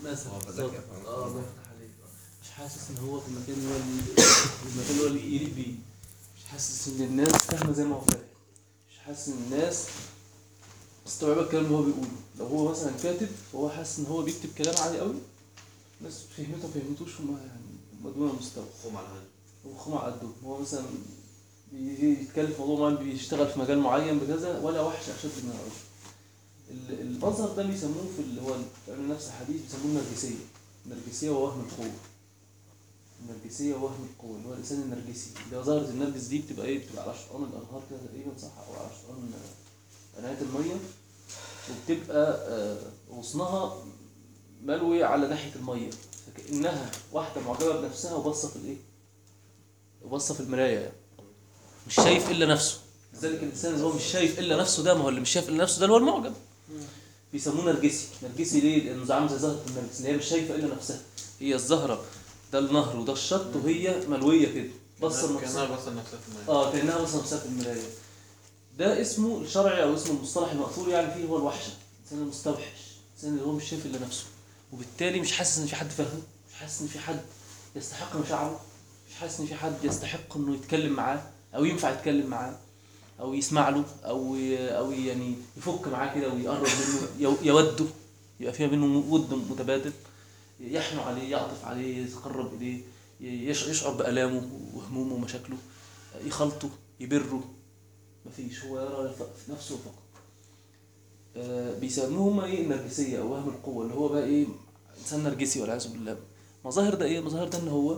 مثلا اه، فده بالظبط. كده. اه الله يفتح عليك مش حاسس ان هو في المكان اللي هو اللي- المكان اللي هو اللي يليق بيه مش حاسس ان الناس فاهمه زي ما هو فاهم مش حاسس ان الناس مستوعبه الكلام اللي هو بيقوله لو هو مثلا كاتب فهو حاسس ان هو بيكتب كلام عالي قوي الناس فهمته ما فهمتوش هم يعني هم دون المستوى خوم على الهجر وخمع قده هو مثلا بيجي يتكلم في موضوع معين بيشتغل في مجال معين بكذا ولا وحش اشد من الرجل ال- المظهر ده بيسموه في اللي هو علم نفس الحديث بيسموه النرجسيه النرجسيه ووهم القوه النرجسيه ووهم القوه اللي هو الانسان النرجسي اللي هو ظاهره النرجس دي بتبقى ايه بتبقى على شطآن الانهار كده تقريبا صح او على شطآن قنوات الميه وبتبقى آه، غصنها ملوي على ناحيه الميه فكانها واحده معجبه بنفسها وباصه في الايه وبصه في المرايه يعني. مش شايف الا نفسه لذلك الانسان اللي هو مش شايف الا نفسه ده ما هو اللي مش شايف الا نفسه ده اللي هو المعجب بيسموه نرجسي نرجسي ليه لانه زعم زي زهره النرجس اللي هي مش شايفه الا نفسها هي الزهره ده النهر وده الشط وهي ملويه كده بصه كأنها لنفسها بص نفسها في المية اه كانها بصه نفسها في المرايه ده اسمه الشرعي او اسمه المصطلح المأثور يعني فيه هو الوحشه الانسان المستوحش الانسان اللي هو مش شايف الا نفسه وبالتالي مش حاسس ان في حد فاهمه مش حاسس ان في حد يستحق مشاعره مش حاسس ان في حد يستحق انه يتكلم معاه او ينفع يتكلم معاه او يسمع له او ي- او يعني يفك معاه كده ويقرب منه يو- يوده يبقى فيها بينهم ود متبادل يحنو عليه يعطف عليه يتقرب اليه ي- يش- يشعر بالامه وهمومه ومشاكله يخلطه يبره مفيش هو يرى ف- في نفسه فقط آه، بيسموهم ايه النرجسيه او وهم القوه اللي هو بقى ايه انسان نرجسي والعياذ بالله مظاهر ده ايه مظاهر ده ان هو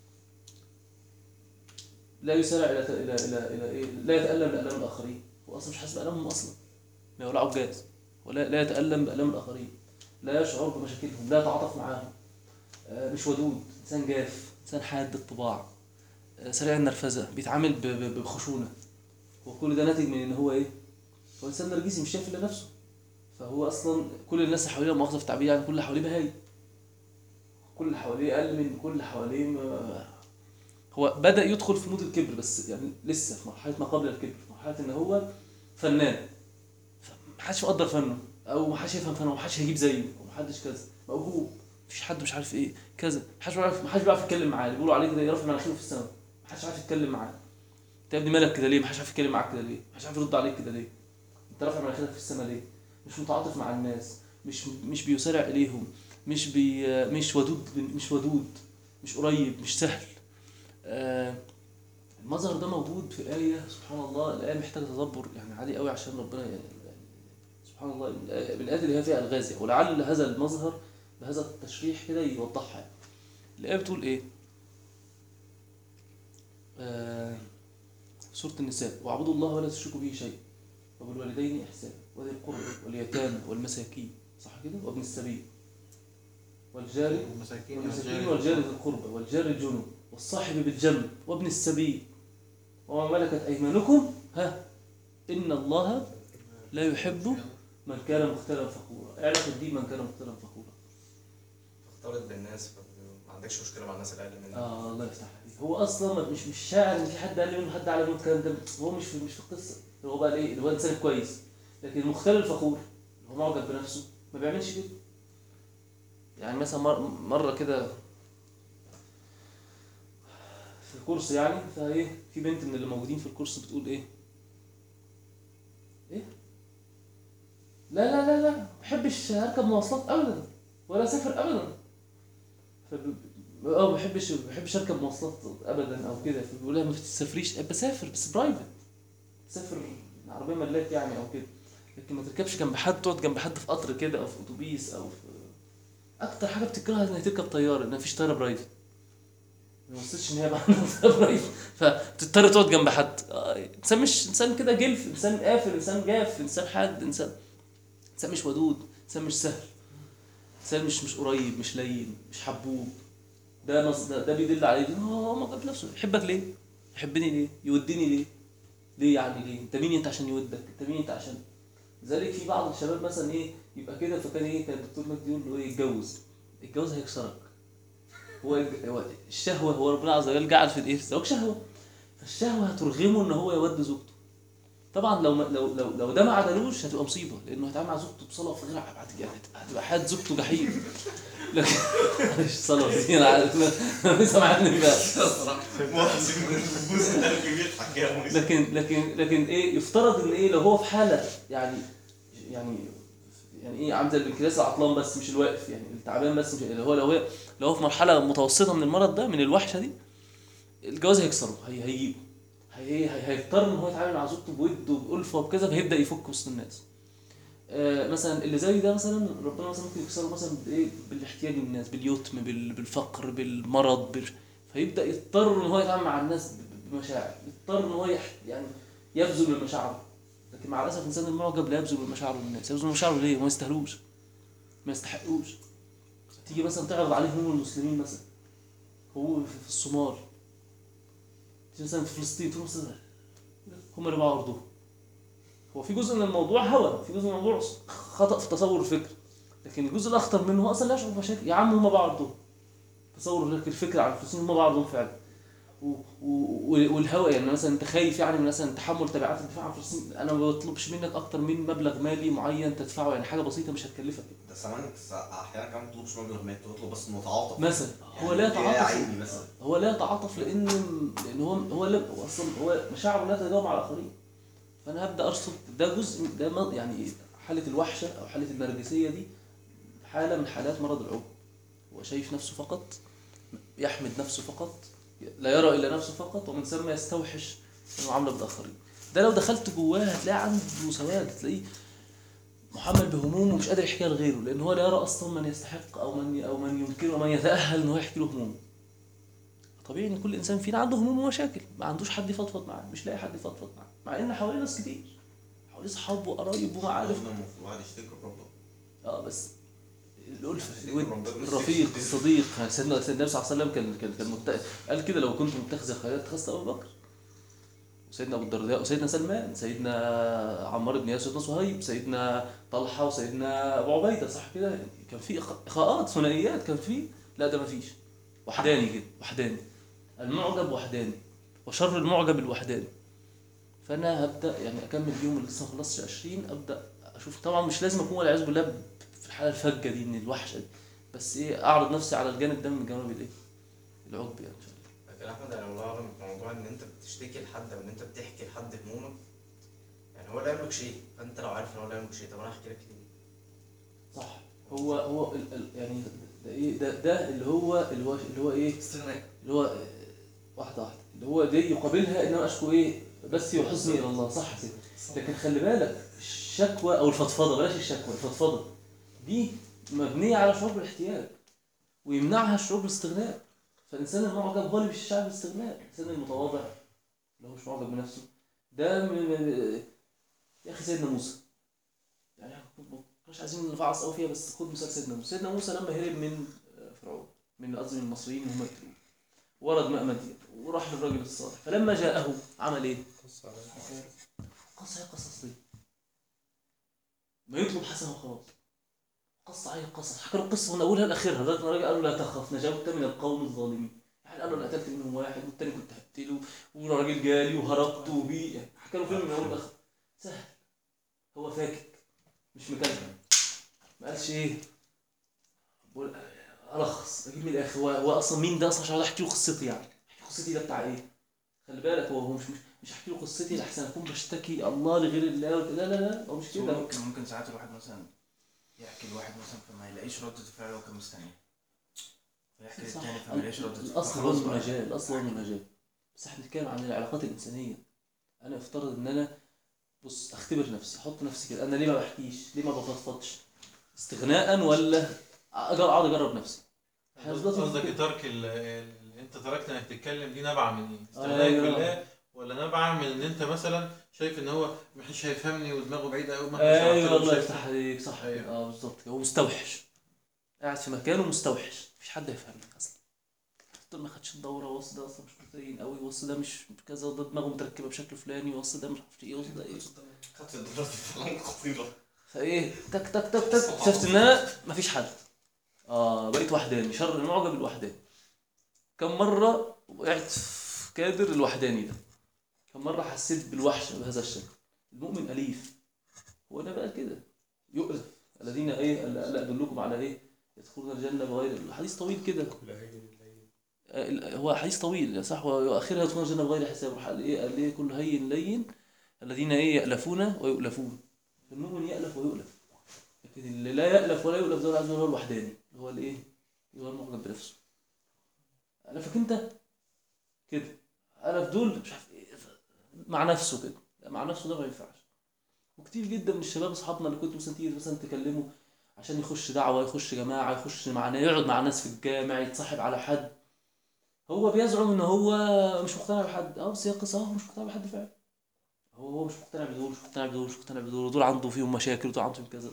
لا يسارع الى الى الى الى ايه لا يتالم بالام الاخرين هو اصلا مش حاسس بالامهم اصلا ما هو لا عجاز ولا لا يتالم بالام الاخرين لا يشعر بمشاكلهم لا يتعاطف معاهم آه، مش ودود انسان جاف انسان حاد الطباع آه، سريع النرفزه بيتعامل ب- ب- بخشونه وكل ده ناتج من ان هو ايه هو انسان نرجسي مش شايف الا نفسه فهو اصلا كل الناس اللي حواليه مؤاخذه في التعبير يعني كل اللي حواليه بهاي كل اللي حواليه اقل من كل اللي حواليه ما- هو بدا يدخل في مود الكبر بس يعني لسه في مرحله ما قبل الكبر في مرحله ان هو فنان محدش يقدر فنه او محدش يفهم فنه ومحدش هيجيب زيه ومحدش كذا موهوب مفيش حد مش عارف ايه كذا محدش بيعرف محدش بيعرف يتكلم معاه اللي بيقولوا عليه كده يرفع مناخيره في السماء محدش عارف يتكلم معاه انت يا ابني مالك كده ليه محدش عارف يتكلم معاك كده ليه محدش عارف يرد عليك كده ليه انت رافع مناخيرك في السماء ليه مش متعاطف مع الناس مش مش بيسارع اليهم مش بي مش ودود مش ودود مش قريب مش سهل آه المظهر ده موجود في آية سبحان الله الآية محتاجة تدبر يعني عالي قوي عشان ربنا يعني سبحان الله من الآية- من الآيات اللي هي فيها الغاز ولعل هذا المظهر بهذا التشريح كده يوضحها يعني. الآية بتقول إيه؟ آه سورة النساء واعبدوا الله ولا تشركوا به شيئا وبالوالدين إحسانا وذي القربى واليتامى والمساكين صح كده؟ وابن السبيل والجار المساكين والمساكين والجار ذي القربى والجار الجنوب والصاحب بالجنب وابن السبيل وما ملكت أيمانكم ها إن الله لا يحب من كان مختالا فخورا اعرف الدين من كان مختالا فخورا تختلط بالناس فما عندكش مشكله مع الناس اللي اقل منك اه الله يفتح عليك هو اصلا ما- مش مش شاعر ان في حد اقل منه حد اعلى منه الكلام ده هو مش في مش في القصه هو بقى ايه اللي هو انسان كويس لكن المختال الفخور اللي هو معجب بنفسه ما بيعملش كده يعني مثلا مر- مره كده في كورس يعني فايه في بنت من اللي موجودين في الكورس بتقول ايه ايه لا لا لا لا ما بحبش اركب مواصلات ابدا ولا اسافر ابدا فب... اه ما بحبش ما بحبش اركب مواصلات ابدا او كده فبيقول لها ما تسافريش بسافر بس برايفت تسافر عربيه ملاك يعني او كده لكن ما تركبش جنب حد تقعد جنب حد في قطر كده او في اتوبيس او في اكتر حاجه بتكرهها انها تركب طياره ان مفيش طياره برايفت ما وصلتش ان هي بقى عندها طياره برايفت فتضطر تقعد جنب حد آه، انسان مش انسان كده جلف انسان قافل انسان جاف انسان حاد انسان انسان مش ودود انسان مش سهل انسان مش مش قريب مش لين مش حبوب ده نص ده, ده بيدل على ايه؟ هو معجب بنفسه يحبك ليه؟ يحبني ليه؟ يودني ليه؟ ليه يعني ليه؟ انت مين انت عشان يودك؟ انت مين انت عشان لذلك في بعض الشباب مثلا ايه يبقى كده فكان ايه كان الدكتور مجدي يقول له ايه يتجوز الجواز هيكسرك هو الج- هو الشهوه هو ربنا عز وجل جعل في الايه؟ في الزواج شهوه فالشهوه هترغمه ان هو يود زوجته طبعا لو ما لو لو لو ده ما عدلوش هتبقى مصيبه لانه هيتعامل مع زوجته بصلاه في غير يعني هتبقى- هتبقى حياه زوجته جحيم لكن معلش صلوا عليه، انا عارف انا سامعني بقى مؤاخذة من الجزء ده بيضحك يا مونس لكن لكن لكن ايه يفترض ان ايه لو هو في حاله يعني يعني يعني ايه عامل زي الانكلاس العطلان بس مش الواقف يعني التعبان بس مش اللي هو لو هو لو هو في مرحله متوسطه من المرض ده من الوحشه دي الجواز هيكسره هي هيجيبه هي هي هيضطر ان هو يتعامل مع زوجته بود وبألفه وبكذا فهيبدا يفك وسط الناس آه مثلا اللي زي ده مثلا ربنا مثلا ممكن يكسره مثلا بايه بالاحتياج من الناس باليتم بال- بالفقر بالمرض بال... فيبدا يضطر ان هو يتعامل مع الناس ب- بمشاعر يضطر ان هو يح... يعني يبذل من مشاعره لكن مع الاسف الانسان المعجب لا يبذل من مشاعره للناس يبذل من مشاعره ليه؟ ما يستاهلوش ما يستحقوش تيجي مثلا تعرض عليه هموم المسلمين مثلا هو في في الصومال تيجي مثلا في فلسطين تقول مثلا هم اللي باعوا ارضهم هو في جزء من الموضوع هوى في جزء من الموضوع خطا في تصور الفكر لكن الجزء الاخطر منه هو اصلا لا يشعر بمشاكل يا عم هم باعوا ارضهم تصور لك الفكره عن فلسطين هم باعوا ارضهم فعلا و- و- والهوى يعني مثلا انت خايف يعني من مثلا تحمل تبعات الدفاع عن فلسطين انا ما بطلبش منك اكتر من مبلغ مالي معين تدفعه يعني حاجه بسيطه مش هتكلفك ده سامان احيانا كمان ما تطلبش مبلغ مالي تطلب بس انه تعاطف مثلا هو يعني لا يا يتعاطف عيني مثلا هو لا يتعاطف لان لان هو هو لا هو اصلا هو مشاعره لا تتجاوب مع الاخرين فانا هبدا ارصد ده جزء ده م- يعني حاله الوحشه او حاله النرجسيه دي حاله من حالات مرض العقم هو شايف نفسه فقط يحمد نفسه فقط لا يرى الا نفسه فقط ومن ثم يستوحش المعامله بالاخرين ده لو دخلت جواه هتلاقي عنده سواد هتلاقيه محمل بهموم ومش قادر يحكيها لغيره لان هو لا يرى اصلا من يستحق او من او من يمكنه او من يتاهل ان هو يحكي له همومه طبيعي ان كل انسان فينا عنده هموم ومشاكل ما عندوش حد يفضفض معاه مش لاقي حد يفضفض معاه مع ان حواليه ناس كتير حواليه اصحاب وقرايب ومعارف المفروض الواحد يشتكي بربه اه بس الألفة يفتكر الود ربنا بس الرفيق يفتكر. الصديق يعني سيدنا سيدنا النبي صلى الله عليه وسلم كان كان كان مت... قال كده لو كنت متخذ خيرات اتخذت ابو بكر وسيدنا ابو الدرداء وسيدنا سلمان سيدنا عمار بن ياسر سيدنا صهيب سيدنا طلحه وسيدنا ابو عبيده صح كده كان في إخ- اخاءات ثنائيات كان في لا ده ما فيش وحداني كده وحداني المعجب وحداني وشر المعجب الوحداني فانا هبدا يعني اكمل اليوم اللي لسه ما خلصش 20 ابدا اشوف طبعا مش لازم اكون والعياذ بالله في الحاله الفجه دي من الوحشه دي بس ايه اعرض نفسي على الجانب ده من جوانب الايه العقب يعني ان شاء الله لكن احمد انا والله اعلم موضوع ان انت بتشتكي لحد او ان انت بتحكي لحد همومك يعني هو لا يملك شيء فانت لو عارف ان هو لا يملك شيء طب انا احكي لك ليه؟ صح هو هو ال ال يعني ده ايه ده ده اللي هو اللي هو اللي هو ايه استغناء اللي هو آه، واحده واحده اللي هو دي يقابلها ان انا اشكو ايه بس وحزني الى الله صح كده لكن خلي بالك الشكوى او الفضفضه بلاش الشكوى الفضفضه دي مبنيه على شعور بالاحتياج ويمنعها الشعور بالاستغناء فالانسان المعجب هو اللي مش الشعب بالاستغناء الانسان المتواضع اللي هو مش معجب بنفسه ده من من- يا اخي سيدنا موسى يعني مش عايزين نفعص قوي فيها بس خد مثال سيدنا موسى سيدنا موسى لما هرب من فرعون من قصدي من المصريين وهم يقتلوه ورد ماء مدين وراح للراجل الصالح فلما جاءه عمل ايه؟ قص هي قصص دي ما يطلب حسنه وخلاص قص عليه القصص حكى له القصه من اولها لاخرها لغايه ما الراجل قال له لا تخف نجوت من القوم الظالمين يعني قال له انا قتلت منهم واحد والتاني كنت هقتله والراجل جالي وهربت وبي يعني حكى له فيلم من اول لاخر سهل هو فاكك مش مكلكع ما قالش ايه بقول الخص اجيب من الاخر هو, هو اصلا مين ده اصلا عشان أقعد احكي له قصتي يعني احكي قصتي ده بتاع ايه خلي بالك هو هو مش مش, مش احكي له قصتي لحسن اكون بشتكي الله لغير الله لا لا لا هو مش بس هو كده ممكن ممكن ساعات الواحد مثلا يحكي لواحد مثلا فما يلاقيش ردة فعل هو كان مستنيها فيحكي صح للتاني فما يلاقيش ردة فعل الاصل هو فخلاص بقى. المناجاه الاصل هو المناجاه بس احنا بنتكلم عن العلاقات الانسانيه انا افترض ان انا بص اختبر نفسي احط نفسي كده انا ليه ما بحكيش ليه ما بفضفضش استغناء ولا أجر- اقعد اجرب نفسي إحنا دلوقتي قصدك بنتكلم- ترك ال- ال- انت تركت انك تتكلم دي نابعه من ايه؟ استغنائك أيوة. بالله ولا نابعه من ان انت مثلا شايف ان هو مش هيفهمني ودماغه بعيده قوي ايوه الله يفتح عليك صح أيوة. كده. اه بالظبط كده هو مستوحش قاعد في مكانه مستوحش مفيش حد هيفهمني اصلا دول ما خدش الدوره وص ده اصلا مش متدين قوي وص ده مش كذا ده دماغه متركبه بشكل فلاني وص ده مش عارف ايه وص ده ايه خدت الدراسة فعلا خطيرة فايه تك تك تك تك شفت ان انا مفيش حد اه بقيت وحداني شر المعجب الوحداني كم مره وقعت في كادر الوحداني ده كم مره حسيت بالوحشه بهذا الشكل المؤمن اليف هو انا بقى كده يؤلف الذين ايه لا لا ادلكم على ايه يدخلون الجنة بغير الحديث طويل كده آه، ال- هو حديث طويل صح واخرها يدخلون الجنة بغير حساب راح قال ايه قال ايه كل هين لين الذين ايه يألفون ويؤلفون المؤمن يألف ويؤلف لكن اللي لا يألف ولا يؤلف ده عز وجل هو الوحداني اللي هو الايه اللي هو المعجب بنفسه ألفك انت كده ألف دول مش عارف ايه مع نفسه كده لا، مع نفسه ده ما ينفعش وكتير جدا من الشباب اصحابنا اللي كنت مثلا تيجي مثلا تكلمه عشان يخش دعوه يخش جماعه يخش مع يقعد مع ناس في الجامع يتصاحب على حد هو بيزعم ان هو مش مقتنع بحد اه بس هي قصه هو مش مقتنع بحد فعلا هو هو مش مقتنع بدول مش مقتنع بدول مش مقتنع بدول ودول عنده فيهم مشاكل ودول عنده فيهم كذا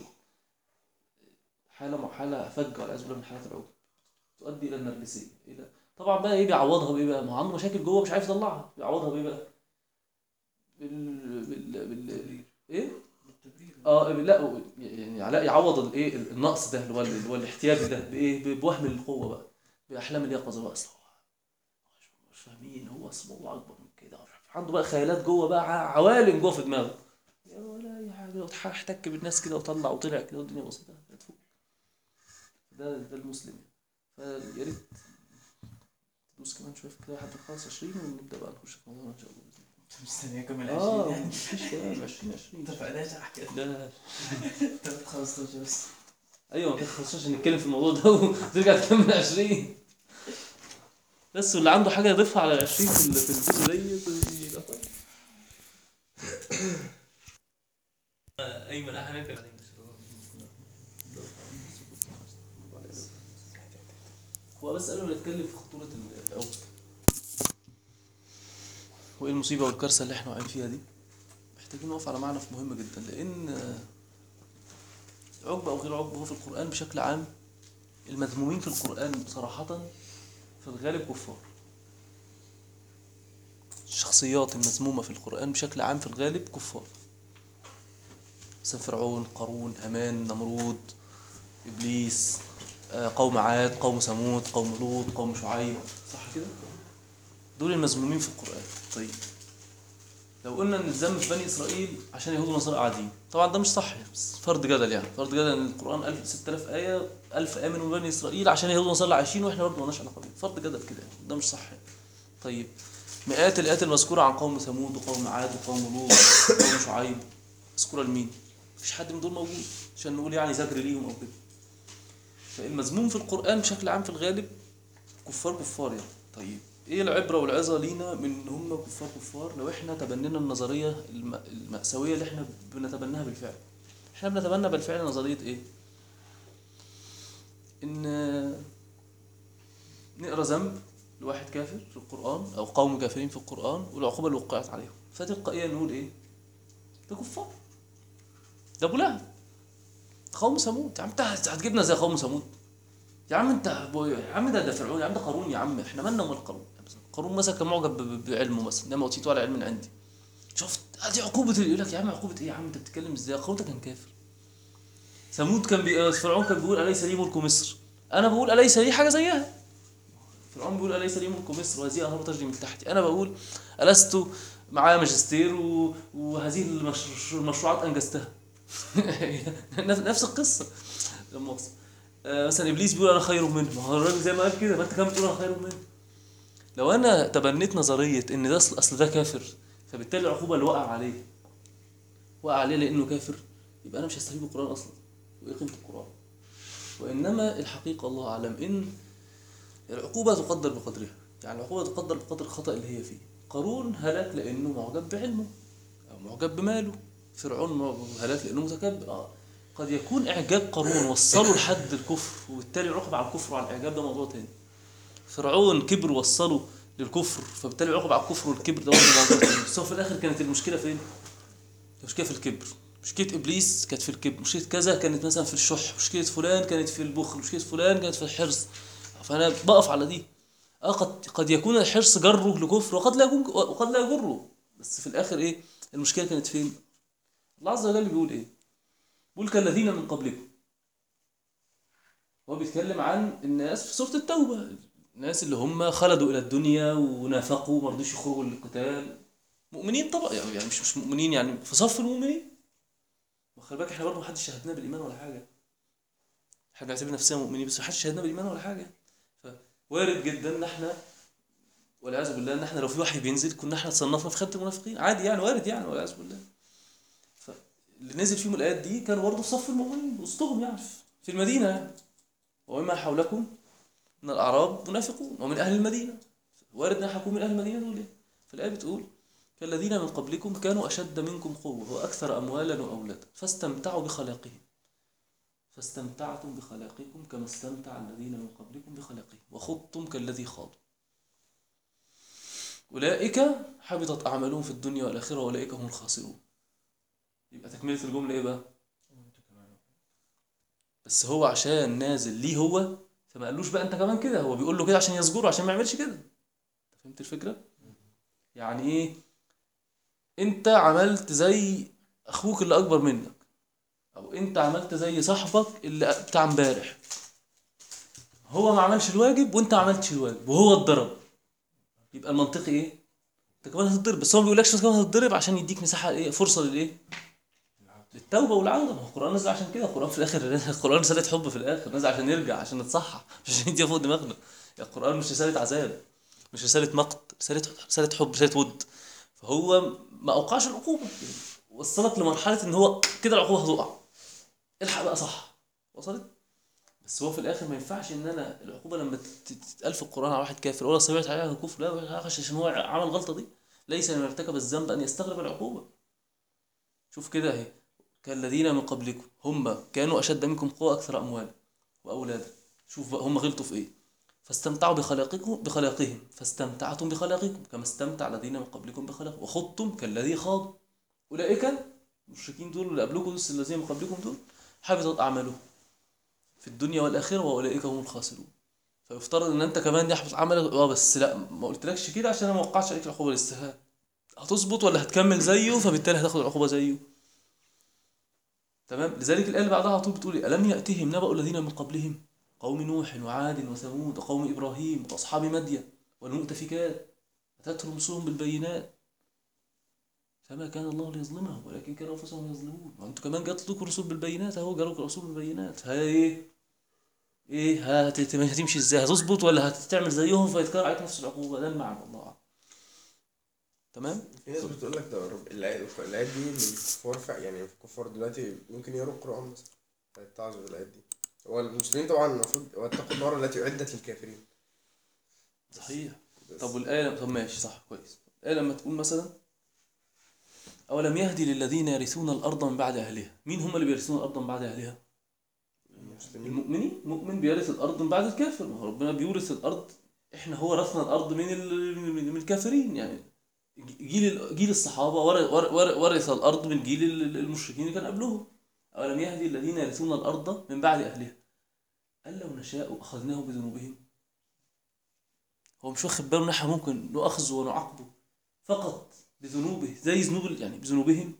حاله حاله فجه والعياذ بالله من حالات العقد تؤدي الى النرجسيه الى طبعا بقى ايه بيعوضها بايه بقى ما هو عنده مشاكل جوه مش عارف يطلعها بيعوضها بايه بقى بال بال بال ايه اه لا يعني علاء يعوض الايه النقص ده اللي هو اللي هو الاحتياج ده بايه ب- بوهم القوه بقى باحلام اليقظه بقى اصلا هو مش- مش فاهمين هو اسمه الله اكبر من كده مش عارف. عنده بقى خيالات جوه بقى ع- عوالم جوه في دماغه يا ولا اي حاجه لو اتح- احتك بالناس كده وطلع وطلع كده والدنيا بسيطه هتفوق ده ده المسلم يعني فيا ريت تدوس كمان شويه في كده لحد نخلص 20 ونبدا بقى نخش في موضوعنا ان شاء الله بإذن الله. مستنيه كمل اه 20 يعني مفيش كلام 20 20 اتفقناش على كده لا 3 15 بس ايوه ما كانت 15 عشان نتكلم في الموضوع ده وترجع تكمل 20 بس واللي عنده حاجه يضيفها على ال 20 في ال- في الجزء دي يبقى طيب. ايمن احنا كان هو بس قبل ما نتكلم في خطوره ال- العقد وايه المصيبه والكارثه اللي احنا واقعين فيها دي محتاجين نقف على معنى مهم جدا لان عقبة أو غير عقبة هو في القرآن بشكل عام المذمومين في القرآن صراحة في الغالب كفار الشخصيات المذمومة في القرآن بشكل عام في الغالب كفار مثلا فرعون قارون هامان نمرود إبليس آه، قوم عاد قوم ثمود قوم لوط قوم شعيب صح كده؟ دول المذمومين في القرآن طيب لو قلنا ان الذم في بني اسرائيل عشان اليهود والنصارى قاعدين طبعا ده مش صح يعني بس فرض جدل يعني فرض جدل ان القران 1000 6000 ايه 1000 ايه من بني اسرائيل عشان اليهود والنصارى اللي عايشين واحنا برضه مالناش علاقه بيهم فرض جدل كده يعني ده مش صح يعني. طيب مئات الايات المذكوره عن قوم ثمود وقوم عاد وقوم لوط وقوم شعيب مذكوره لمين؟ مفيش حد من دول موجود عشان نقول يعني زجر ليهم او كده فالمذموم في القران بشكل عام في الغالب كفار كفار يعني طيب ايه العبره والعظه لينا من ان هم كفار كفار لو احنا تبنينا النظريه الم- المأساويه اللي احنا بنتبناها بالفعل احنا بنتبنى بالفعل نظريه ايه ان نقرا ذنب لواحد كافر في القران او قوم كافرين في القران والعقوبه اللي وقعت عليهم فتلقائيا نقول ايه ده كفار ده ابو لهب قوم ثمود يا عم انت هتجيبنا زي قوم ثمود يا عم انت يا عم ده ده فرعون يا عم ده قارون يا عم احنا مالنا ومال قارون قارون مثلا كان معجب ب- ب- بعلمه مثلا انما اوتيته على علم عندي شفت ادي عقوبه اللي يقول لك يا عم عقوبه ايه يا عم انت بتتكلم ازاي قارون ده كان كافر ثمود كان بي... فرعون كان بيقول اليس لي ملك مصر انا بقول اليس لي حاجه زيها فرعون بيقول اليس لي ملك مصر وهذه انهار تجري من تحتي انا بقول الست معايا ماجستير و... وهذه المش... المشروعات انجزتها نفس نفس القصه لا مؤاخذة. آه، مثلا ابليس بيقول انا خير منه ما هو الراجل زي ما قال كده ما انت كمان بتقول انا خير منه لو انا تبنيت نظريه ان ده اصل أصل ده كافر فبالتالي العقوبه اللي وقع عليه وقع عليه لانه كافر يبقى انا مش هستفيد بالقران اصلا وايه قيمه القران وانما الحقيقه الله اعلم ان العقوبه تقدر بقدرها يعني العقوبه تقدر بقدر الخطا اللي هي فيه قارون هلك لانه معجب بعلمه او معجب بماله فرعون هلك لانه متكبر اه قد يكون اعجاب قارون وصله لحد الكفر وبالتالي عقب على الكفر وعلى الاعجاب ده موضوع تاني فرعون كبر وصله للكفر فبالتالي عقب على الكفر والكبر ده برضه موضوع تاني بس هو في الاخر كانت المشكله فين؟ المشكله في الكبر مشكله ابليس كانت في الكبر مشكله كذا كانت مثلا في الشح مشكله فلان كانت في البخل مشكله فلان كانت في الحرص فانا بقف على دي اه قد قد يكون الحرص جره لكفر وقد لا يكون وقد لا يجره بس في الاخر ايه المشكله كانت فين الله عز وجل بيقول ايه بيقول كالذين من قبلكم هو بيتكلم عن الناس في سوره التوبه الناس اللي هم خلدوا الى الدنيا ونافقوا وما رضوش يخرجوا للقتال مؤمنين طبعا يعني يعني مش مش مؤمنين يعني في صف المؤمنين وخلي بالك احنا برضه محدش شهدنا بالايمان ولا حاجه احنا بنعتبر نفسنا مؤمنين بس محدش شهدنا بالايمان ولا حاجه فوارد جدا ان احنا والعياذ بالله ان احنا لو في وحي بينزل كنا احنا تصنفنا في خانه المنافقين عادي يعني وارد يعني والعياذ بالله فاللي نزل فيهم الايات دي كانوا برضه في صف المؤمنين وسطهم يعني في المدينه يعني ومما حولكم من الاعراب منافقون ومن اهل المدينه وارد ان احنا نكون من اهل المدينه دول إيه؟ فالايه بتقول كالذين من قبلكم كانوا اشد منكم قوه واكثر اموالا واولادا فاستمتعوا بخلاقهم فاستمتعتم بخلاقكم كما استمتع الذين من قبلكم بخلاقهم وخضتم كالذي خاضوا أولئك حبطت أعمالهم في الدنيا والآخرة وأولئك هم الخاسرون يبقى تكملة الجملة إيه بقى؟ بس هو عشان نازل ليه هو فما قالوش بقى أنت كمان كده هو بيقول له كده عشان يزجره عشان ما يعملش كده أنت فهمت الفكرة؟ يعني إيه؟ أنت عملت زي أخوك اللي أكبر منك او انت عملت زي صاحبك اللي بتاع امبارح هو ما عملش الواجب وانت ما عملتش الواجب وهو اتضرب يبقى المنطقي ايه انت كمان هتتضرب بس هو ما بيقولكش انت كمان هتتضرب عشان يديك مساحه ايه فرصه للايه للتوبه والعوده ما هو القران نزل عشان كده القران في الاخر القران رساله حب في الاخر نزل عشان نرجع عشان نتصحح مش عشان يدي فوق دماغنا القران مش رساله عذاب مش رساله مقت رساله رساله حب رساله ود فهو ما اوقعش العقوبه وصلك لمرحله ان هو كده العقوبه هتقع الحق بقى صح وصلت بس هو في الاخر ما ينفعش ان انا العقوبه لما تت- تتقال في القران على واحد كافر ولا سمعت عليها الكفر لا ولا حاجة عشان هو عمل الغلطه دي ليس لمن ارتكب الذنب ان يستغرب العقوبه شوف كده اهي كالذين من قبلكم هم كانوا اشد منكم قوه اكثر اموالا واولادا شوف بقى هم غلطوا في ايه فاستمتعوا بخلاقكم بخلاقهم فاستمتعتم بخلاقكم كما استمتع الذين من قبلكم بخلاقهم وخضتم كالذي خاض اولئك المشركين دول اللي قبلكم دول الذين من قبلكم دول حبطت اعمالهم في الدنيا والاخره واولئك هم الخاسرون فيفترض ان انت كمان يحبط عملك اه بس لا ما قلتلكش كده عشان انا ما وقعتش عليك العقوبه لسه هتظبط ولا هتكمل زيه فبالتالي هتاخد العقوبه زيه تمام لذلك الايه اللي بعدها على طول بتقول إيه؟ الم ياتهم نبأ الذين من قبلهم قوم نوح وعاد وثمود وقوم ابراهيم واصحاب مدين والمؤتفكات اتتهم رسلهم بالبينات فما كان الله ليظلمهم ولكن كانوا انفسهم يظلمون وانتوا كمان جات لكم رسول بالبينات اهو جالكم رسول بالبينات ها ايه ايه هت- هتمشي ازاي هتظبط ولا هتعمل زيهم فيتكرر عليك نفس العقوبه ده المعنى الله اعلم تمام في ناس بتقول لك ده رب- الآيات الآيات دي للكفار فع- يعني الكفار دلوقتي ممكن يقروا القرآن مثلا فيتعظوا بالآيات دي هو المسلمين طبعا المفروض واتقوا النار التي أعدت للكافرين صحيح بس- طب والآية طب ماشي صح كويس الآية لما تقول مثلا أولم يهدي للذين يرثون الأرض من بعد أهلها مين هم اللي بيرثون الأرض من بعد أهلها المسلمين المؤمنين مؤمن بيرث الأرض من بعد الكافر ما هو ربنا بيورث الأرض إحنا هو رثنا الأرض من ال- من من الكافرين يعني جيل جيل الصحابة ور- ور- ور- ورث الأرض من جيل ال- المشركين اللي كان قبلهم أولم يهدي الذين يرثون الأرض من بعد أهلها قال لو نشاء أخذناهم بذنوبهم هو مش واخد باله ان احنا ممكن نؤاخذه ونعاقبه فقط بذنوبه زي ذنوب يعني بذنوبهم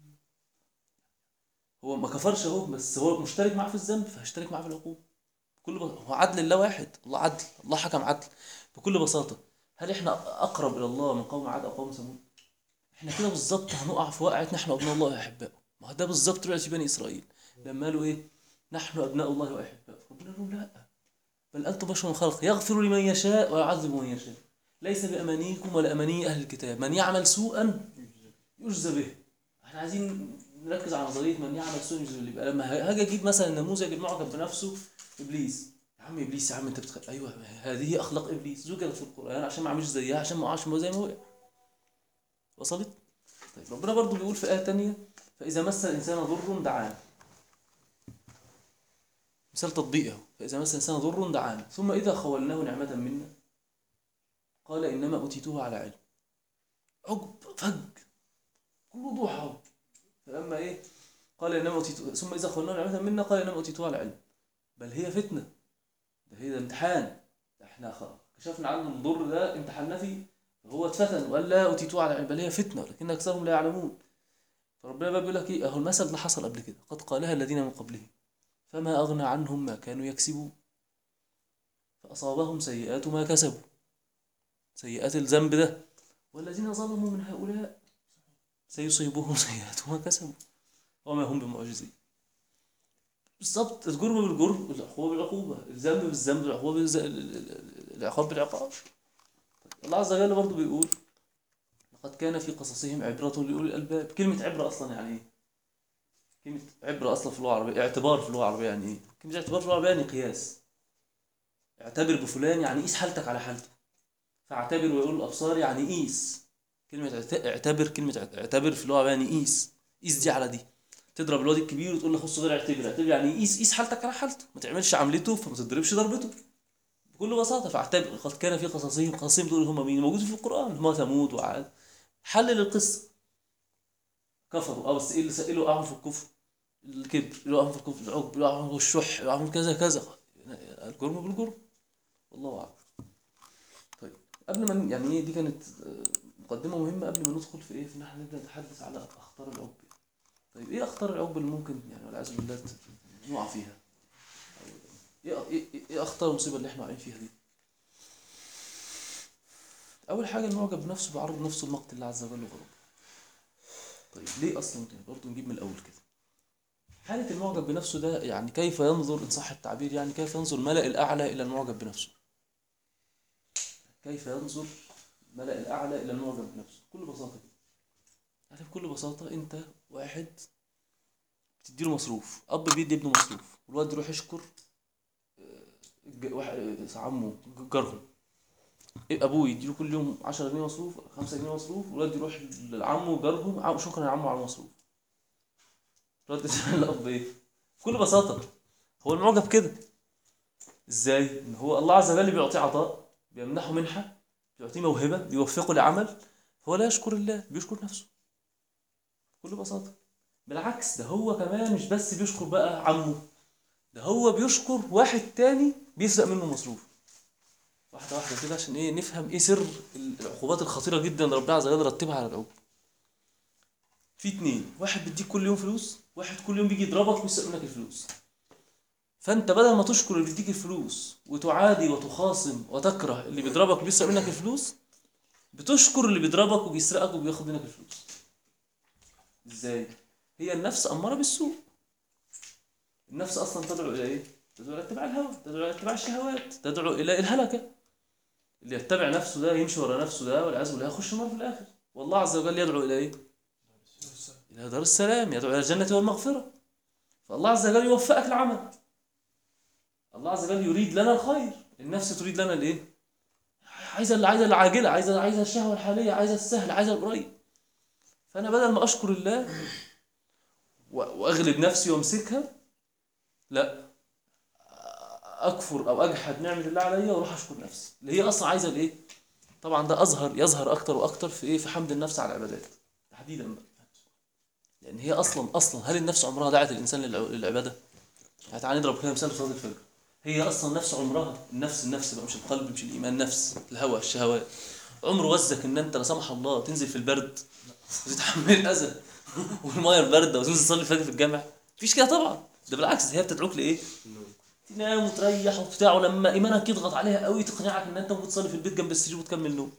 هو ما كفرش اهو بس هو مشترك معاه في الذنب فهيشترك معاه في العقوبه بكل بساطة هو عدل الله واحد الله عدل الله حكم عدل بكل بساطه هل احنا اقرب الى الله من قوم عاد او قوم ثمود احنا كده بالظبط هنقع في وقعتنا احنا ابناء الله واحبائه ما هو ده بالظبط طلع في بني اسرائيل لما قالوا ايه نحن ابناء الله واحبائه ربنا قال لهم لا بل أنتم بشر خلق يغفر لمن يشاء ويعذب من يشاء ليس بأمانيكم ولا أماني أهل الكتاب من يعمل سوءا يجزى به احنا عايزين نركز على نظرية من يعمل سوءا يجزى به يبقى لما هاجي أجيب مثلا نموذج المعجب بنفسه إبليس يا عم إبليس يا عم أنت بتخ... أيوه هذه أخلاق إبليس ذكرت في القرآن عشان ما أعملش زيها عشان ما أقعش زي ما وقع وصلت؟ طيب ربنا برضو بيقول في آية تانية فإذا مس الإنسان ضر دعانا مثال تطبيقه فإذا مس الإنسان ضر دعانا ثم إذا خولناه نعمة منا قال إنما أوتيته على علم عقب فج كل وضوح أهو فلما إيه قال إنما أوتيته ثم إذا خولناه نعمة منا قال إنما أوتيته على علم بل هي فتنة ده هي ده امتحان ده إحنا خ- كشفنا عنه الضر ده امتحنا فيه فهو اتفتن وقال لا أوتيته على علم بل هي فتنة ولكن أكثرهم لا يعلمون فربنا بقى بيقول لك إيه أهو المثل ده حصل قبل كده قد قالها الذين من قبلهم فما أغنى عنهم ما كانوا يكسبون فأصابهم سيئات ما كسبوا سيئات الذنب ده والذين ظلموا من هؤلاء سيصيبهم سيئات ما كسبوا وما هم بمعجزين بالظبط الجرم بالجرم العقوبة بالعقوبة الذنب بالذنب العقوبة بالز... ال- ال- ال- العقاب بالعقاب الله عز وجل برضه بيقول لقد كان في قصصهم عبرة لأولي الألباب كلمة عبرة أصلا يعني إيه؟ كلمة عبرة أصلا في اللغة العربية اعتبار في اللغة العربية يعني إيه؟ كلمة اعتبار في اللغة العربية يعني قياس اعتبر بفلان يعني قيس حالتك على حالته فاعتبر ويقول الأبصار يعني قيس كلمة اعت- اعتبر كلمة اعت- اعتبر في اللغة العربية يعني قيس قيس دي على دي تضرب الواد الكبير وتقول له خد صغير اعتبر اعتبر يعني قيس قيس حالتك على حالته ما تعملش عملته فما تضربش ضربته بكل بساطة فاعتبر قد كان في قصصهم قصصهم دول هم مين موجودين في القرآن هم ثمود وعاد حلل القصة كفروا اه بس ايه اللي س- ايه اللي وقعهم في الكفر الكبر اللي وقعهم في الكفر العجب اللي وقعهم في الشح اللي وقعهم كذا كذا الجرم بالجرم والله اعلم طيب قبل ما ن- يعني ايه دي كانت آه، مقدمة مهمة قبل ما ندخل في ايه في ان احنا نبدأ نتحدث على اخطار العجب طيب ايه اخطار العجب اللي ممكن يعني والعياذ بالله ت- نقع فيها ايه ايه إيه- ايه اخطار المصيبة اللي احنا واقعين فيها دي اول حاجة المعجب بنفسه بيعرض نفسه لمقت الله عز وجل وغضبه طيب ليه اصلا كده برضه نجيب من الاول كده حالة المعجب بنفسه ده يعني كيف ينظر إن صح التعبير يعني كيف ينظر الملأ الأعلى إلى المعجب بنفسه كيف ينظر الملأ الأعلى إلى المعجب بنفسه بكل بساطة كده يعني بكل بساطة أنت واحد بتديله مصروف أب بيدي ابنه مصروف والواد يروح يشكر آه، الج- واحد- آه، عمه جارهم إيه أبوه يديله كل يوم 10 جنيه مصروف 5 جنيه مصروف والواد يروح لعمه جارهم عم- شكرا يا عمو على المصروف رد فعل الاب ايه بكل بساطه هو المعجب كده ازاي ان هو الله عز وجل بيعطيه عطاء بيمنحه منحه بيعطيه موهبه بيوفقه لعمل هو لا يشكر الله بيشكر نفسه بكل بساطه بالعكس ده هو كمان مش بس بيشكر بقى عمه ده هو بيشكر واحد تاني بيسرق منه مصروف واحده واحده كده عشان ايه نفهم ايه سر العقوبات الخطيره جدا اللي ربنا عز وجل رتبها على العقوبه في اتنين واحد بيديك كل يوم فلوس واحد كل يوم بيجي يضربك ويسرق منك الفلوس فانت بدل ما تشكر اللي بيديك الفلوس وتعادي وتخاصم وتكره اللي بيضربك وبيسرق منك الفلوس بتشكر اللي بيضربك وبيسرقك وبياخد منك الفلوس ازاي هي النفس اماره بالسوء النفس اصلا تدعو الى ايه تدعو الى اتباع الهوى تدعو الى اتباع الشهوات تدعو الى الهلكه اللي يتبع نفسه ده يمشي ورا نفسه ده والعياذ بالله يخش النار في الاخر والله عز وجل يدعو الى ايه إلى دار السلام يدعو إلى الجنة والمغفرة فالله عز وجل يوفقك العمل الله عز وجل يريد لنا الخير النفس تريد لنا الايه عايزه عايزه العاجله عايزه عايزه الشهوه الحاليه عايزه السهل عايزه القريب فانا بدل ما اشكر الله و- واغلب نفسي وامسكها لا اكفر او اجحد نعمه الله عليا واروح اشكر نفسي اللي هي اصلا عايزه الايه طبعا ده اظهر يظهر اكتر واكتر في ايه في حمد النفس على العبادات تحديدا بقى لان هي اصلا اصلا هل النفس عمرها دعت الانسان للع- للعباده يعني تعالى نضرب كده مثال في صلاه الفجر هي اصلا نفس عمرها النفس النفس بقى مش القلب مش الايمان النفس الهوى الشهوات عمره وزك ان انت لا سمح الله تنزل في البرد وتتحمل الاذى والميه البارده وتنزل تصلي الفجر في الجامع مفيش كده طبعا ده بالعكس هي بتدعوك لايه؟ تنام وتريح وبتاع ولما ايمانك يضغط عليها قوي تقنعك ان انت ممكن تصلي في البيت جنب السرير وتكمل نوم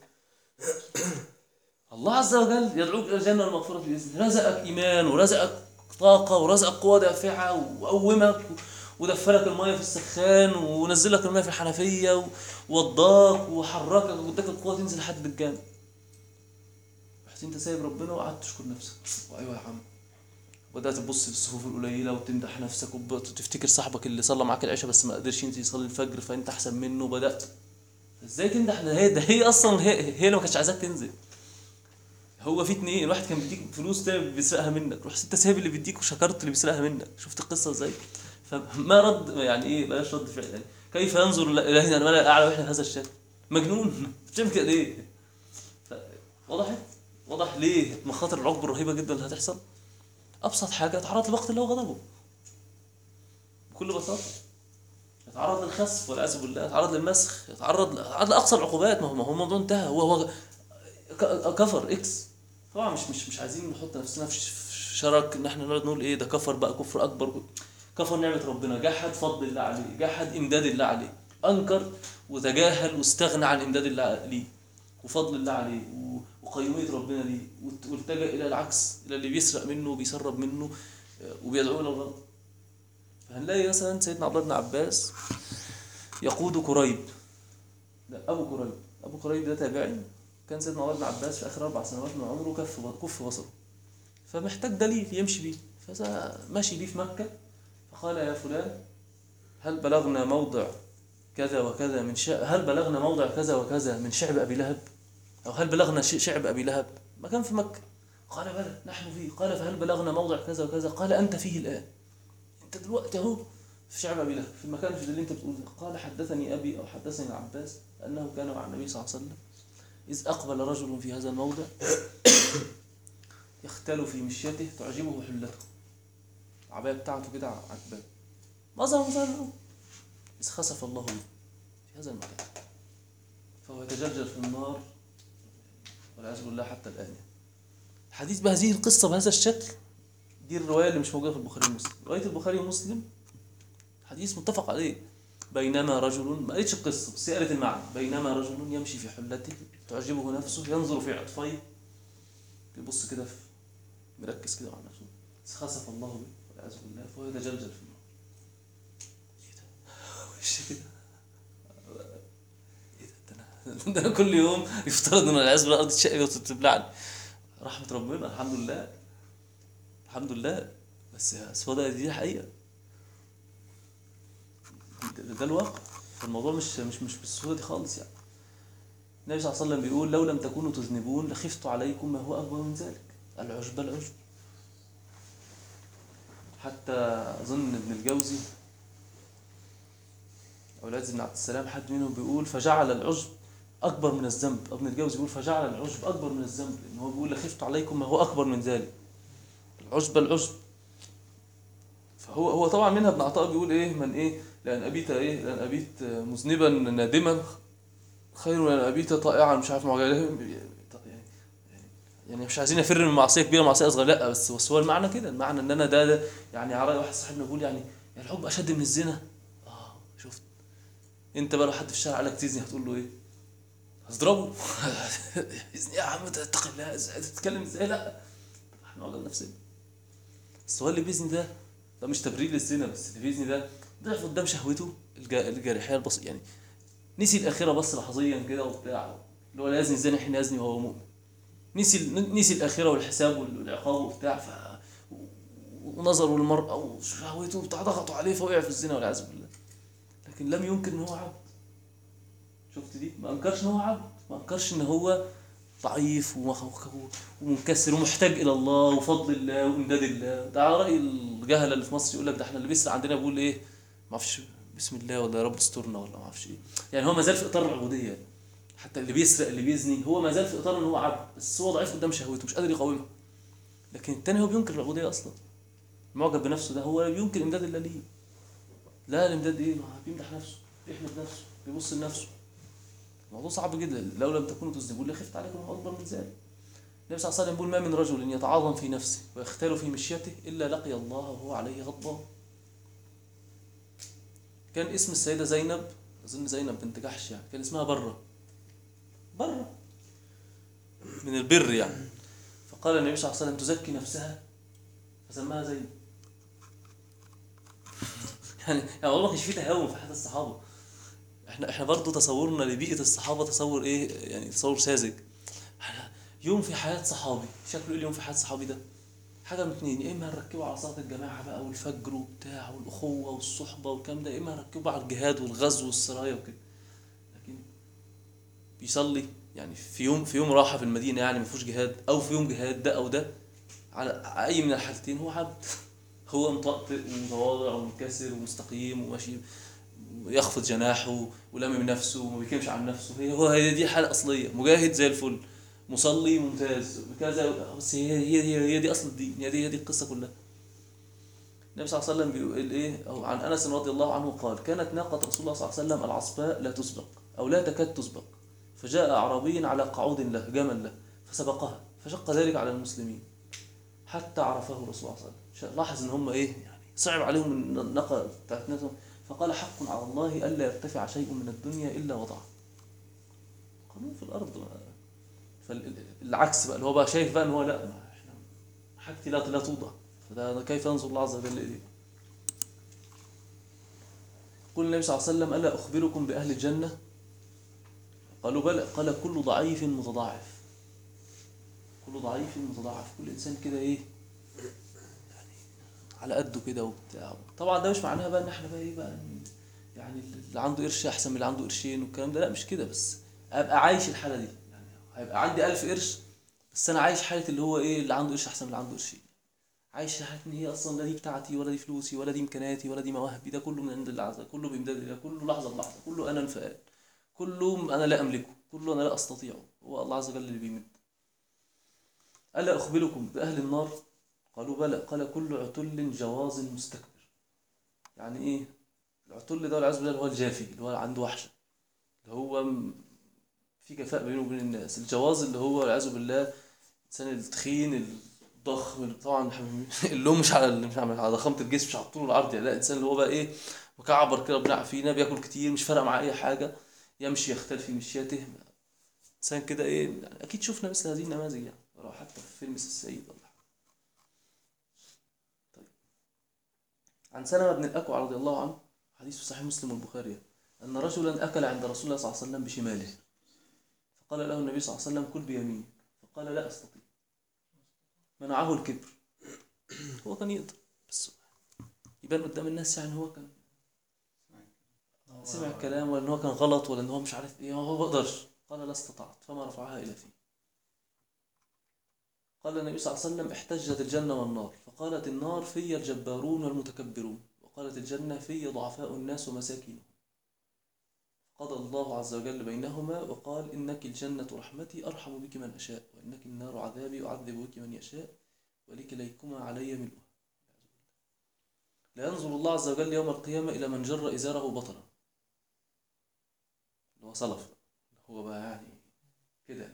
الله عز وجل يدعوك الى الجنه والمغفره باذنه رزقك ايمان ورزقك طاقه ورزقك قوه دافعه وقومك ودفلك الميه في السخان ونزلك الميه في الحنفيه و- ووضاك وحركك واداك القوه تنزل لحد الجامع رحت انت سايب ربنا وقعدت تشكر نفسك وايوه يا عم بدات تبص للصفوف القليله وتمدح نفسك وتفتكر صاحبك اللي صلى معاك العشاء بس ما قدرش ينزل يصلي الفجر فانت احسن منه وبدات ازاي تمدح ده هي ده هي اصلا هي, هي اللي ما كانتش عايزاك تنزل هو في اتنين واحد كان بيديك فلوس تاني بيسرقها منك رحت انت سايب اللي بيديك وشكرت اللي بيسرقها منك شفت القصه ازاي فما رد يعني ايه بلاش رد فعل يعني كيف ينظر الهنا الملأ الاعلى واحنا بهذا الشكل مجنون بتعمل كده ليه ف- وضحت وضح ليه مخاطر العقب الرهيبه جدا اللي هتحصل ابسط حاجه يتعرض لوقت الله وغضبه بكل بساطه يتعرض للخسف والعياذ بالله يتعرض للمسخ يتعرض يتعرض لاقصى العقوبات ما هو ما هو الموضوع انتهى هو هو ك- كفر اكس طبعا مش مش مش عايزين نحط نفسنا في ش- في شرك ان احنا نقعد نقول ايه ده كفر بقى كفر اكبر كفر نعمه ربنا جحد فضل الله عليه جحد امداد الله عليه انكر وتجاهل واستغنى عن امداد الله ليه وفضل الله عليه و- وقيوميه ربنا ليه وات- والتجا الى العكس الى اللي بيسرق منه وبيسرب منه آه، وبيدعو الى الغلط فهنلاقي مثلا سيدنا عبد الله بن عباس يقود كريب لا ابو كريب ابو كريب ده تابعي كان سيدنا عبد الله بن عباس في اخر اربع سنوات من عمره كف كف بصره فمحتاج دليل يمشي بيه فماشي بيه في مكه فقال يا فلان هل بلغنا موضع كذا وكذا من شعب هل بلغنا موضع كذا وكذا من شعب ابي لهب او هل بلغنا ش- شعب ابي لهب مكان في مكه قال بلى نحن فيه قال فهل بلغنا موضع كذا وكذا قال انت فيه الان انت دلوقتي اهو في شعب ابي لهب في المكان اللي انت بتقول ده. قال حدثني ابي او حدثني العباس انه كان مع النبي صلى الله عليه وسلم اذ اقبل رجل في هذا الموضع يختل في مشيته تعجبه حلته العبايه بتاعته كده عجباه مظهر مظهر الأول. إذ خسف الله به في هذا المكان فهو يتجلجل في النار والعياذ بالله حتى الآن يعني. الحديث بهذه القصة بهذا الشكل دي الرواية اللي مش موجودة في البخاري ومسلم رواية البخاري ومسلم حديث متفق عليه بينما رجل ما قالتش القصة بس هي قالت المعنى بينما رجل يمشي في حلته تعجبه نفسه ينظر في عطفيه يبص كده في مركز كده مع نفسه إذ خسف الله به والعياذ بالله فهو يتجلجل في النار ايه ده وش كده ايه ده ده انا ده انا كل يوم يفترض ان العياذ بالله الارض تشقي وتبلعني رحمة ربنا الحمد لله الحمد لله بس بس هو ده دي حقيقة ده, ده الواقع فالموضوع مش مش مش بالسهولة دي خالص يعني النبي صلى الله عليه وسلم بيقول لو لم تكونوا تذنبون لخفت عليكم ما هو أكبر من ذلك العجب العجب حتى أظن ابن الجوزي أو العز بن عبد السلام حد منهم بيقول فجعل العجب أكبر من الذنب ابن الجوزي بيقول فجعل العجب أكبر من الذنب إن هو بيقول لخفت عليكم ما هو أكبر من ذلك العجب العجب فهو هو طبعا منها ابن عطاء بيقول إيه من إيه لأن أبيت إيه لأن أبيت مذنبا نادما خير من أن أبيت طائعا مش عارف معجله يعني يعني مش عايزين نفر من معصيه كبيره معصيه اصغر لا بس بس هو المعنى كده المعنى ان انا ده, ده يعني على رأي واحد صاحبنا بيقول يعني يعني الحب اشد من الزنا اه شفت انت بقى لو حد في الشارع قالك تزني هتقول له ايه؟ هتضربه ازني يا عم اتق الله ازاي تتكلم ازاي لا احنا وجد نفسنا بس هو اللي بيزني ده ده مش تبرير للزنا بس اللي بيزني ده ضعف قدام شهوته الج- الجارحيه البسيطه يعني نسي الاخره بس لحظيا كده وبتاع اللي هو لا يزني الزاني حين يزني وهو مؤمن نسي نسي الاخره والحساب والعقاب وبتاع ف ونظروا للمرأة وشهوته وبتاع ضغطوا عليه فوقع في الزنا والعياذ بالله لكن لم ينكر ان هو عبد شفت دي ما انكرش ان هو عبد ما انكرش ان هو ضعيف ومخ- ومنكسر ومحتاج الى الله وفضل الله وامداد الله ده على راي الجهله اللي في مصر يقول لك ده احنا اللي بيسرق عندنا بيقول ايه ما اعرفش بسم الله ولا يا رب استرنا ولا ما اعرفش ايه يعني هو ما زال في اطار العبوديه حتى اللي بيسرق اللي بيزني هو ما زال في اطار ان هو عبد بس هو ضعيف قدام شهوته مش قادر يقاومها لكن التاني هو بينكر العبوديه اصلا المعجب بنفسه ده هو بينكر امداد الله ليه لا الامداد ايه ما بيمدح نفسه بيحمد نفسه بيبص لنفسه الموضوع صعب جدا لو لم تكونوا تذنبون لخفت عليكم هو اكبر من ذلك النبي صلى الله عليه وسلم يقول ما من رجل يتعاظم في نفسه ويختال في مشيته الا لقي الله وهو عليه غضبان كان اسم السيده زينب اظن زينب بنت جحش يعني كان اسمها بره بره من البر يعني فقال النبي صلى الله عليه وسلم تزكي نفسها فسماها زينب يعني يعني والله ما كانش فيه تهاون في حياه الصحابه احنا احنا برضه تصورنا لبيئه الصحابه تصور ايه يعني تصور ساذج احنا يوم في حياه صحابي شكله ايه اليوم في حياه صحابي ده حاجه من اتنين يا اما هنركبه على صلاه الجماعه بقى والفجر وبتاع والاخوه والصحبه والكلام ده يا اما هنركبه على الجهاد والغزو والسرايا وكده لكن بيصلي يعني في يوم في يوم راحه في المدينه يعني ما فيهوش جهاد او في يوم جهاد ده او ده على اي من الحالتين هو عبد هو مطقطق ومتواضع ومنكسر ومستقيم وماشي يخفض جناحه ولامم نفسه وما بيتكلمش عن نفسه هي هو هي دي الحاله الاصليه مجاهد زي الفل مصلي ممتاز كذا بس هي هي هي, هي دي اصل الدين هي دي هي دي القصه كلها النبي صلى الله عليه وسلم بيقول ايه او عن انس رضي الله عنه قال كانت ناقه رسول الله صلى الله عليه وسلم العصباء لا تسبق او لا تكاد تسبق فجاء اعرابي على قعود له جمل له فسبقها فشق ذلك على المسلمين حتى عرفه رسول الله صلى الله عليه وسلم لاحظ ان هم ايه يعني صعب عليهم الناقه بتاعت ناسهم فقال حق على الله الا يرتفع شيء من الدنيا الا وضعه قانون في الارض فالعكس بقى اللي هو بقى شايف بقى ان هو لا ما احنا حاجتي لا لا توضع فده ده كيف ينظر الله عز وجل اليه يقول النبي صلى الله عليه وسلم ألا أخبركم بأهل الجنة قالوا بلى قال كل ضعيف متضاعف كل ضعيف متضاعف كل إنسان كده إيه يعني على قده كده وبتاع طبعا ده مش معناها بقى إن إحنا بقى إيه بقى يعني اللي عنده قرش أحسن من اللي عنده قرشين والكلام ده لا مش كده بس أبقى عايش الحالة دي يعني هيبقى عندي ألف قرش بس أنا عايش حالة اللي هو إيه اللي عنده قرش أحسن من اللي عنده قرشين عايش حالة ان هي اصلا لا دي بتاعتي ولا دي فلوسي ولا دي امكانياتي ولا دي مواهبي ده كله من عند الله عز وجل كله بامداد الله كله لحظه بلحظه كله انا الفقال كله انا لا املكه كله انا لا استطيعه هو الله عز وجل اللي بيمد الا اخبركم باهل النار قالوا بلى قال كل عتل جواز مستكبر يعني ايه العتل ده والعياذ بالله اللي هو الجافي اللي هو عنده وحشه اللي هو م- في جفاء بينه وبين الناس الجواز اللي هو والعياذ بالله الانسان التخين الضخم طبعا اللوم مش على مش على ضخامه الجسم مش على الطول والعرض يعني لا الانسان اللي هو بقى ايه مكعبر كده ربنا يعافينا بياكل كتير مش فارقه معاه اي حاجه يمشي يختل في مشيته انسان كده ايه يعني اكيد شفنا مثل هذه النماذج يعني لو حتى في فيلم السيد ولا حاجه طيب عن سلمة بن الأكوع رضي الله عنه حديث في صحيح مسلم والبخاري أن رجلا أكل عند رسول الله صلى الله عليه وسلم بشماله فقال له النبي صلى الله عليه وسلم كل بيمينك فقال لا أستطيع منعه الكبر هو كان يقدر بس يبان قدام الناس يعني هو كان سمع الكلام ولا ان هو كان غلط ولا ان هو مش عارف ايه هو ما بقدرش قال لا استطعت فما رفعها الى فيه قال النبي صلى الله عليه وسلم احتجت الجنة والنار فقالت النار في الجبارون والمتكبرون وقالت الجنة في ضعفاء الناس ومساكينهم قضى الله عز وجل بينهما وقال إنك الجنة رحمتي أرحم بك من أشاء وإنك النار عذابي أعذب بك من يشاء ولكليكما علي ملؤها لا ينظر الله عز وجل يوم القيامة إلى من جر إزاره بطرا اللي هو صلف هو بقى يعني كده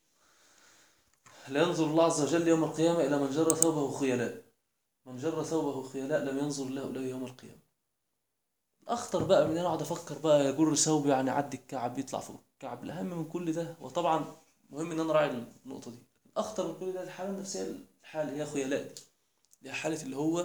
لا ينظر الله عز وجل يوم القيامة إلى من جر ثوبه خيلاء من جر ثوبه خيلاء لم ينظر الله إليه يوم القيامة الأخطر بقى من أنا أقعد أفكر بقى يجر ثوبه يعني يعدي الكعب يطلع فوق الكعب الأهم من كل ده وطبعا مهم إن أنا أراعي النقطة دي الأخطر من كل ده الحالة النفسية الحالة اللي هي خيلاء دي اللي هي حالة اللي هو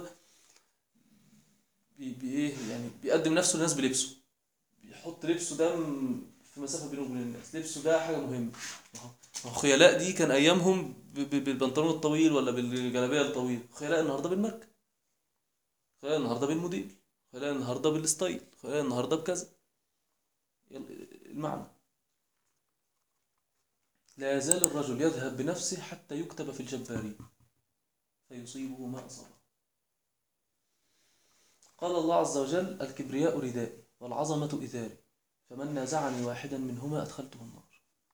بي بي إيه يعني بيقدم نفسه للناس بلبسه بيحط لبسه ده م- في مسافة بينه وبين الناس لبسه ده حاجة مهمة ما هو خيلاء دي كان أيامهم ب- ب- بالبنطلون الطويل ولا بالجلابية الطويل خيلاء النهاردة بالماركة خيلاء النهاردة بالموديل خيلاء النهاردة بالستايل خيلاء النهاردة بكذا يلا، المعنى لا يزال الرجل يذهب بنفسه حتى يكتب في الجبارين فيصيبه ما أصابه قال الله عز وجل الكبرياء ردائي والعظمة إزاري فمن نازعني واحدا منهما أدخلته النار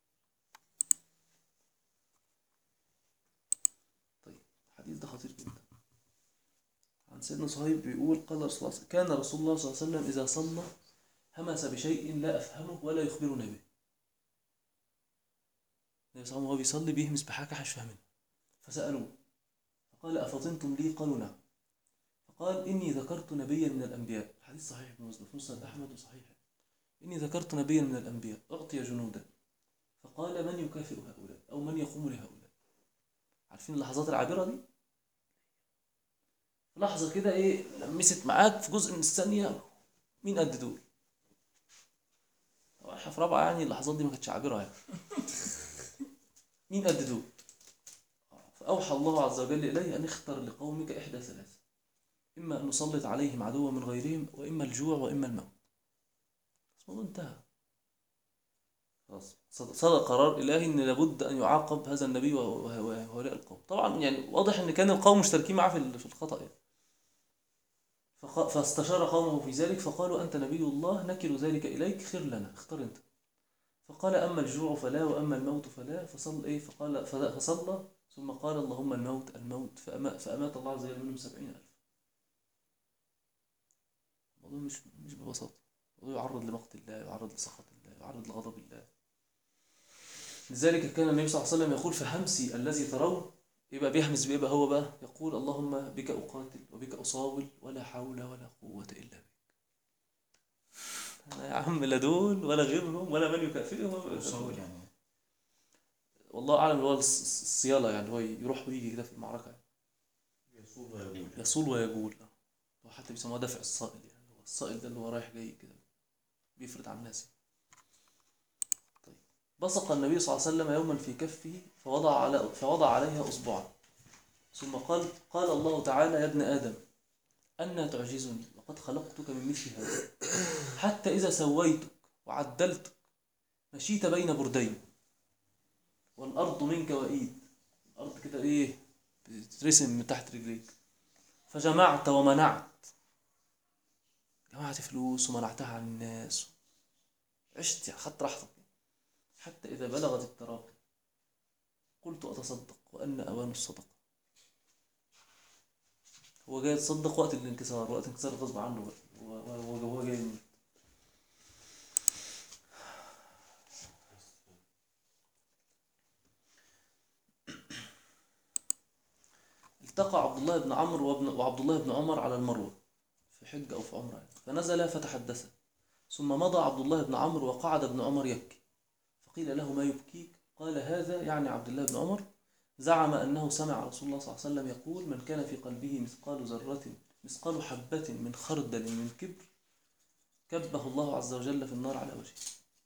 طيب الحديث ده خطير جدا عن سيدنا صهيب بيقول قال رسول الله كان رسول الله صلى الله عليه وسلم إذا صلى همس بشيء لا أفهمه ولا يخبرنا به النبي صلى الله عليه وسلم وهو بيصلي بيهمس بحاجة مش فاهمينها فسألوه فقال أفطنتم لي قالوا نعم فقال إني ذكرت نبيا من الأنبياء حديث صحيح في مسلم في مسند أحمد وصحيح إني ذكرت نبيا من الأنبياء أعطي جنودا فقال من يكافئ هؤلاء أو من يقوم لهؤلاء عارفين اللحظات العابرة دي في لحظة كده إيه لمست معاك في جزء من الثانية مين قد دول طبعا احنا في رابعة يعني اللحظات دي ما كانتش عابرة يعني مين قد دول فأوحى الله عز وجل إليه أن اختر لقومك إحدى ثلاث إما أن نسلط عليهم عدوا من غيرهم وإما الجوع وإما الموت بس الموضوع انتهى خلاص صد- صدر قرار إلهي إن لابد أن يعاقب هذا النبي وه- وه- وهؤلاء القوم طبعا يعني واضح إن كان القوم مشتركين معاه في ال- في الخطأ يعني فق- فاستشار قومه في ذلك فقالوا أنت نبي الله نكل ذلك إليك خير لنا اختار أنت فقال أما الجوع فلا وأما الموت فلا فصل إيه فقال فلا- فصلى ثم قال اللهم الموت الموت فأما فأمات الله عز وجل منهم سبعين ألف الموضوع مش مش ببساطة الموضوع يعرض لمقت الله يعرض لسخط الله يعرض لغضب الله لذلك كان النبي صلى الله عليه وسلم يقول فهمسي الذي ترون يبقى بيهمس بإيه بقى هو بقى يقول اللهم بك أقاتل وبك أصاول ولا حول ولا قوة إلا بك أنا يا عم لا دول ولا غيرهم ولا من يكافئهم ولا- مصور يعني والله أعلم اللي هو الص- الص- الصيالة يعني هو يروح ويجي كده في المعركة يصول ويقول يصول ويقول هو حتى بيسموها دفع الصائل يعني هو الصائل ده اللي هو رايح جاي كده بيفرد على الناس طيب بصق النبي صلى الله عليه وسلم يوما في كفه فوضع على فوضع عليها اصبعا ثم قال قال الله تعالى يا ابن ادم أنا تعجزني وقد خلقتك من مثل هذا حتى إذا سويتك وعدلتك مشيت بين بردين والأرض منك وإيد الأرض كده إيه بتترسم من تحت رجليك فجمعت ومنعت جمعت فلوس ومنعتها عن الناس عشت يعني خدت راحتك حتى إذا بلغت التراقي قلت أتصدق وأن أوان الصدقة هو جاي يتصدق وقت الانكسار وقت الانكسار غصب عنه بقى هو هو هو جاي يموت التقى عبد الله بن عمرو وابن وعبد الله بن عمر على المروة في حج أو في عمرة يعني. فنزل فتحدثا ثم مضى عبد الله بن عمرو وقعد ابن عمر يبكي فقيل له ما يبكيك قال هذا يعني عبد الله بن عمر زعم أنه سمع رسول الله صلى الله عليه وسلم يقول من كان في قلبه مثقال ذرة مثقال حبة من خردل من كبر كبه الله عز وجل في النار على وجهه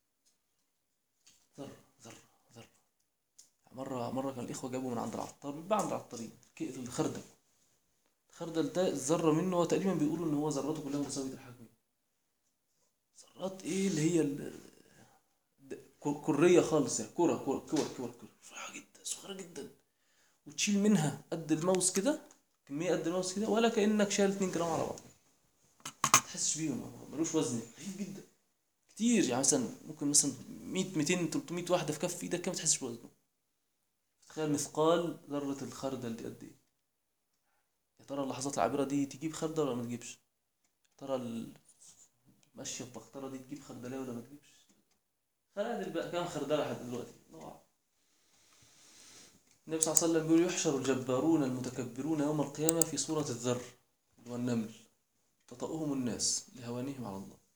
ذرة ذرة ذرة مرة مرة كان الإخوة جابوا من عند العطار بيتباع عند العطارين كيس الخردل الخردل ده الذرة منه هو تقريبا بيقولوا إن هو ذراته كلها متساوية الحجم ذرات إيه اللي هي ال- د- كر- كرية خالص يعني كرة كرة كور كور كور صغيرة جدا صغيرة جدا وتشيل منها قد الماوس كده كمية قد الماوس كده ولا كأنك شايل 2 جرام على بعض ما تحسش بيهم ملوش وزن خفيف جدا كتير يعني مثلا ممكن مثلا 100 200 300 واحدة في كف ايدك كده ما تحسش بوزنه تخيل مثقال ذرة الخردل دي قد ايه يا ترى اللحظات العابرة دي تجيب خردل ولا ما تجيبش يا ترى ال- ماشية البخترة دي تجيب خردلاية ولا ما تجيبش خردل بقى كام خردلة لحد دلوقتي الله أعلم النبي صلى الله عليه وسلم بيقول يحشر الجبارون المتكبرون يوم القيامة في صورة الذر اللي هو النمل تطأهم الناس لهوانهم على الله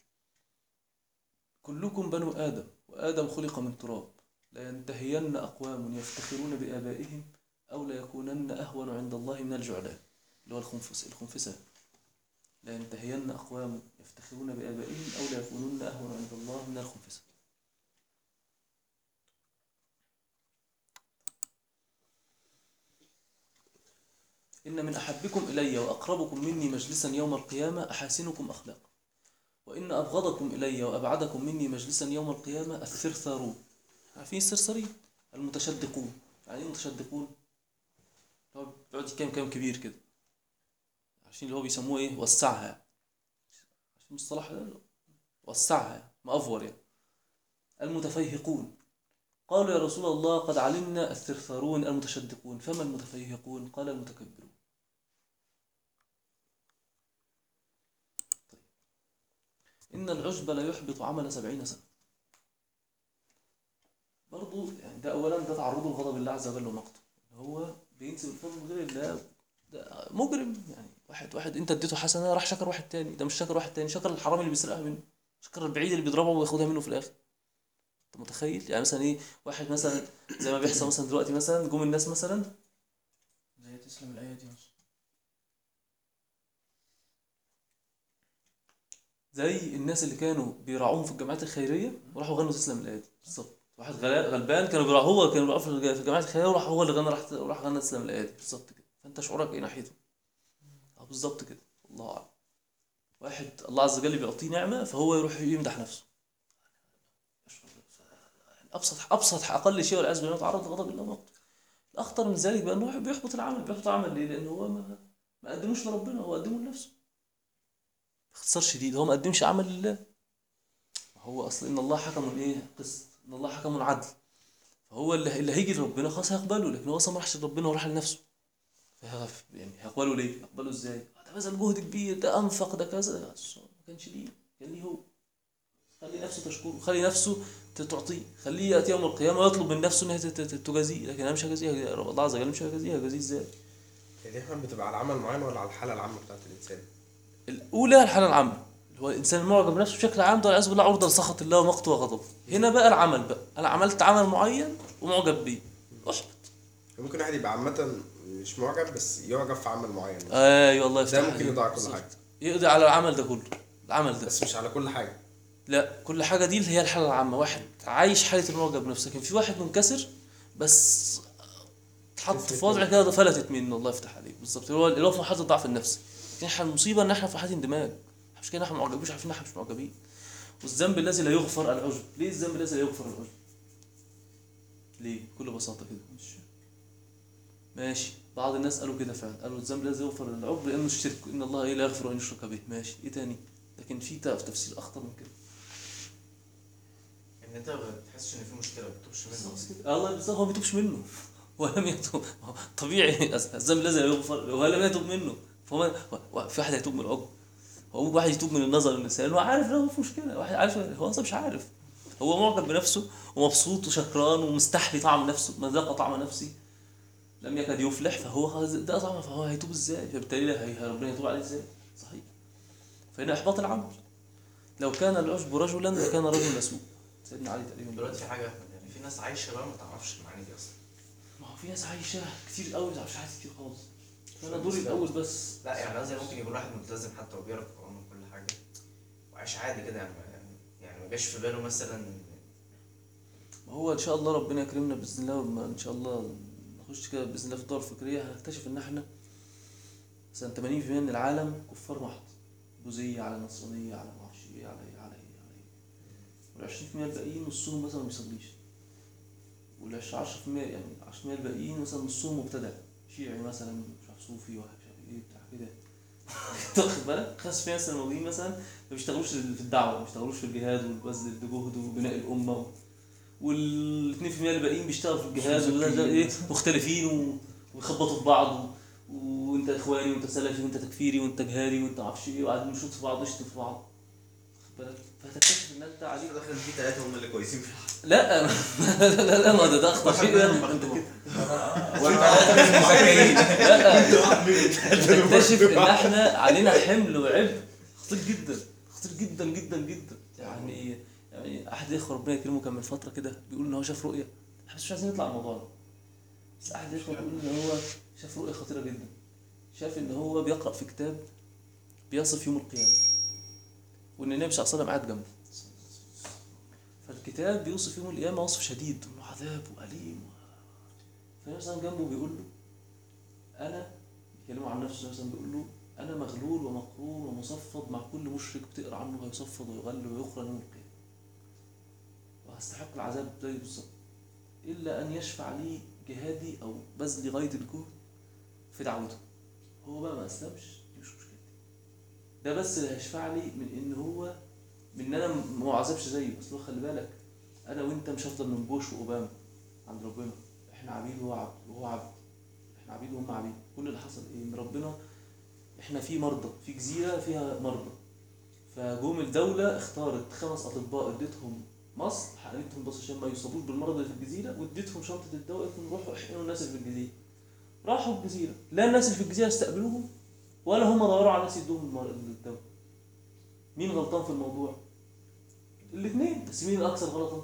كلكم بنو آدم وآدم خلق من تراب لا ينتهين أقوام يفتخرون بآبائهم أو لا يكونن أهون عند الله من الجعلان اللي هو الخنفس الخنفسة لا ينتهين أقوام يفتخرون بآبائهم أو لا يكونن أهون عند الله من الخنفسة إن من أحبكم إلي وأقربكم مني مجلسا يوم القيامة أحاسنكم أخلاقا وإن أبغضكم إلي وأبعدكم مني مجلسا يوم القيامة الثرثارون عارفين الثرثارين المتشدقون يعني إيه المتشدقون اللي هو بيقعد يتكلم كلام كبير كده عارفين اللي هو بيسموه إيه وسعها عارفين المصطلح ده وسعها يعني مأفور يعني المتفيهقون قالوا يا رسول الله قد علمنا الثرثارون المتشدقون فما المتفيهقون قال المتكبرون طيب. إن العشب لا يحبط عمل سبعين سنة برضو يعني ده أولا ده تعرضه لغضب الله عز وجل ومقته هو بينسب الفضل لغير الله ده مجرم يعني واحد واحد انت اديته حسنه راح شكر واحد تاني ده مش شكر واحد تاني شكر الحرامي اللي بيسرقها منه شكر البعيد اللي بيضربها وياخدها منه في الاخر انت متخيل يعني مثلا ايه واحد مثلا زي ما بيحصل مثلا دلوقتي مثلا جم الناس مثلا زي تسلم الآية دي مثلا زي الناس اللي كانوا بيراعوهم في الجمعيات الخيريه وراحوا غنوا تسلم الايه دي بالظبط واحد غلا- غلبان كانوا بيراعوه هو كانوا بيراعوه في الج- في الجمعيات الخيريه وراح هو اللي غنى راح راح غنى تسلم الايه دي بالظبط كده فانت شعورك ايه ناحيته اه بالظبط كده الله اعلم واحد الله عز وجل بيعطيه نعمه فهو يروح يمدح نفسه ابسط ابسط اقل شيء والعياذ بالله يتعرض لغضب الله ومقته الاخطر من ذلك بقى انه بيحبط العمل بيحبط العمل ليه؟ لان هو ما ما قدموش لربنا هو قدمه لنفسه باختصار شديد هو ما قدمش عمل لله هو اصل ان الله حكم ايه قسط ان الله حكم عدل فهو اللي اللي هيجي لربنا خلاص هيقبله لكن هو اصلا ما راحش لربنا وراح لنفسه فه- يعني هيقبله ليه؟ هيقبله ازاي؟ ده بذل جهد كبير ده انفق ده كذا بس هو ما كانش ليه كان ليه هو خلي نفسه تشكره خلي نفسه ت- تعطيه خليه ياتي يوم القيامه ويطلب من نفسه انها ت- ت- تجازيه لكن انا مش هجازيه الله عز وجل مش هجازيه هجازيه ازاي؟ هي دي احيانا بتبقى على عمل معين ولا على الحاله العامه بتاعت الانسان الاولى الحاله العامه اللي هو الانسان المعجب بنفسه بشكل عام ده والعياذ بالله عرضه لسخط الله ومقته وغضبه هنا بقى العمل بقى انا عملت عمل معين ومعجب بيه احبط ممكن واحد يبقى عامه مش معجب بس يعجب في عمل معين ايوه الله يفتح ده ممكن عليك. يضيع كل بالظبط. حاجه يقضي على العمل ده كله العمل ده بس مش على كل حاجه لا كل حاجه دي اللي هي الحاله العامه واحد عايش حاله المعجب بنفسه لكن في واحد منكسر بس اتحط في وضع كده فلتت منه الله يفتح عليه بالظبط اللي هو اللي هو في مرحله الضعف النفسي لكن احنا المصيبه ان احنا في حاله اندماج مش كده احنا معجبين مش عارفين ان احنا مش معجبين والذنب الذي لا يغفر العجب ليه الذنب الذي لا يغفر العجب ليه بكل بساطه كده مش ماشي بعض الناس قالوا كده فعلا قالوا الذنب الذي يغفر العجب لانه الشرك ان الله ايه لا يغفر ان يشرك به ماشي ايه تاني لكن في تفسير اخطر من كده ان انت ما بتحسش ان في مشكله ما بتتوبش منه بس كده. الله بالظبط هو ما بيتوبش منه ولم يتوب هو طبيعي الذنب الذي لا يغفر ولم يتوب منه فهو هو- في واحد هيتوب من العجب هو ممكن واحد يتوب من النظر للنساء هو عارف انه في مشكله واحد عارف هو اصلا مش عارف هو معجب بنفسه ومبسوط وشكران ومستحلي طعم نفسه ما ذاق طعم نفسي لم يكد يفلح فهو خلاص ده طعمه فهو هيتوب ازاي فبالتالي هي- ربنا يتوب عليه ازاي صحيح فهنا احباط العمل لو كان العشب رجلا لكان رجل مسوء سيدنا علي تقريبا دلوقتي في حاجه يعني في ناس عايشه بقى ما تعرفش المعاني دي اصلا ما هو في ناس عايشة كتير قوي مش حاجات كتير خالص فأنا دوري الأول بس لا يعني قصدي ممكن يكون واحد ملتزم حتى وبيقرا القران وكل حاجه وعايش عادي كده يعني يعني- يعني ما جاش في باله مثلا ما هو إن شاء الله ربنا يكرمنا بإذن الله وما إن شاء الله نخش كده بإذن الله في الدور الفكرية هنكتشف إن إحنا مثلا 80% من العالم كفار محض بوذية على نصرانية على معرفش إيه على إيه على إيه على إيه وال 20% الباقيين نصهم مثلا ما بيصليش وال 10% يعني 10% الباقيين مثلا نصهم مبتدع شيعي مثلا مش عارف صوفي ولا مش عارف إيه بتاع كده تاخد بالك 5% مثلا موجودين مثلا ما بيشتغلوش في الدعوة ما بيشتغلوش في الجهاد والبذل الجهد وبناء الأمة وال 2% الباقيين بيشتغلوا في الجهاد ولا ده ايه مختلفين و- ويخبطوا في بعض و... وانت اخواني وانت سلفي وانت تكفيري وانت جهادي وانت معرفش ايه وقاعدين نشوط في بعض نشتم في بعض واخد بالك فهتكتشف ان انت عليك داخل في ثلاثه هم اللي كويسين في الحق لا لا لا لا ما ده ده اخطر شيء يعني انت كده لا تكتشف ان احنا علينا حمل وعبء خطير جدا خطير جدا جدا جدا يعني يعني احد الاخوه ربنا يكرمه كان من فتره كده بيقول ان هو شاف رؤيه احنا مش عايزين نطلع الموضوع ده بس احد الاخوه بيقول ان هو شاف رؤيه خطيره جدا شاف ان هو بيقرا في كتاب بيصف يوم القيامه وان النبي صلى الله عليه وسلم قاعد جنبه فالكتاب بيوصف يوم القيامه وصف شديد انه عذاب واليم فالنبي صلى الله عليه وسلم جنبه بيقول له انا بيكلمه عن نفسه مثلا بيقول له انا مغلول ومقرون ومصفد مع كل مشرك بتقرا عنه هيصفد ويغل ويخرى يوم القيامه وهستحق العذاب زي بالظبط الا ان يشفع لي جهادي او بذل غايه الجهد في دعوته هو بقى ما اسلمش دي مش مشكلتي ده بس اللي هيشفع لي من ان هو من ان انا ما اعذبش زيه بس هو خلي بالك انا وانت مش هفضل من بوش واوباما عند ربنا احنا عبيد وهو عبد وهو عبد احنا عبيد وهم عبيد كل اللي حصل ايه ان ربنا احنا في مرضى في جزيره فيها مرضى فجوم الدوله اختارت خمس اطباء اديتهم مصر حقنتهم بس عشان ما يصابوش بالمرض اللي في الجزيره واديتهم شنطه الدواء قلت لهم روحوا احقنوا الناس اللي في الجزيره راحوا الجزيره لا الناس اللي في الجزيره استقبلوهم ولا هم دوروا على ناس يدوهم المر- الدواء مين غلطان في الموضوع الاثنين بس مين الاكثر غلطا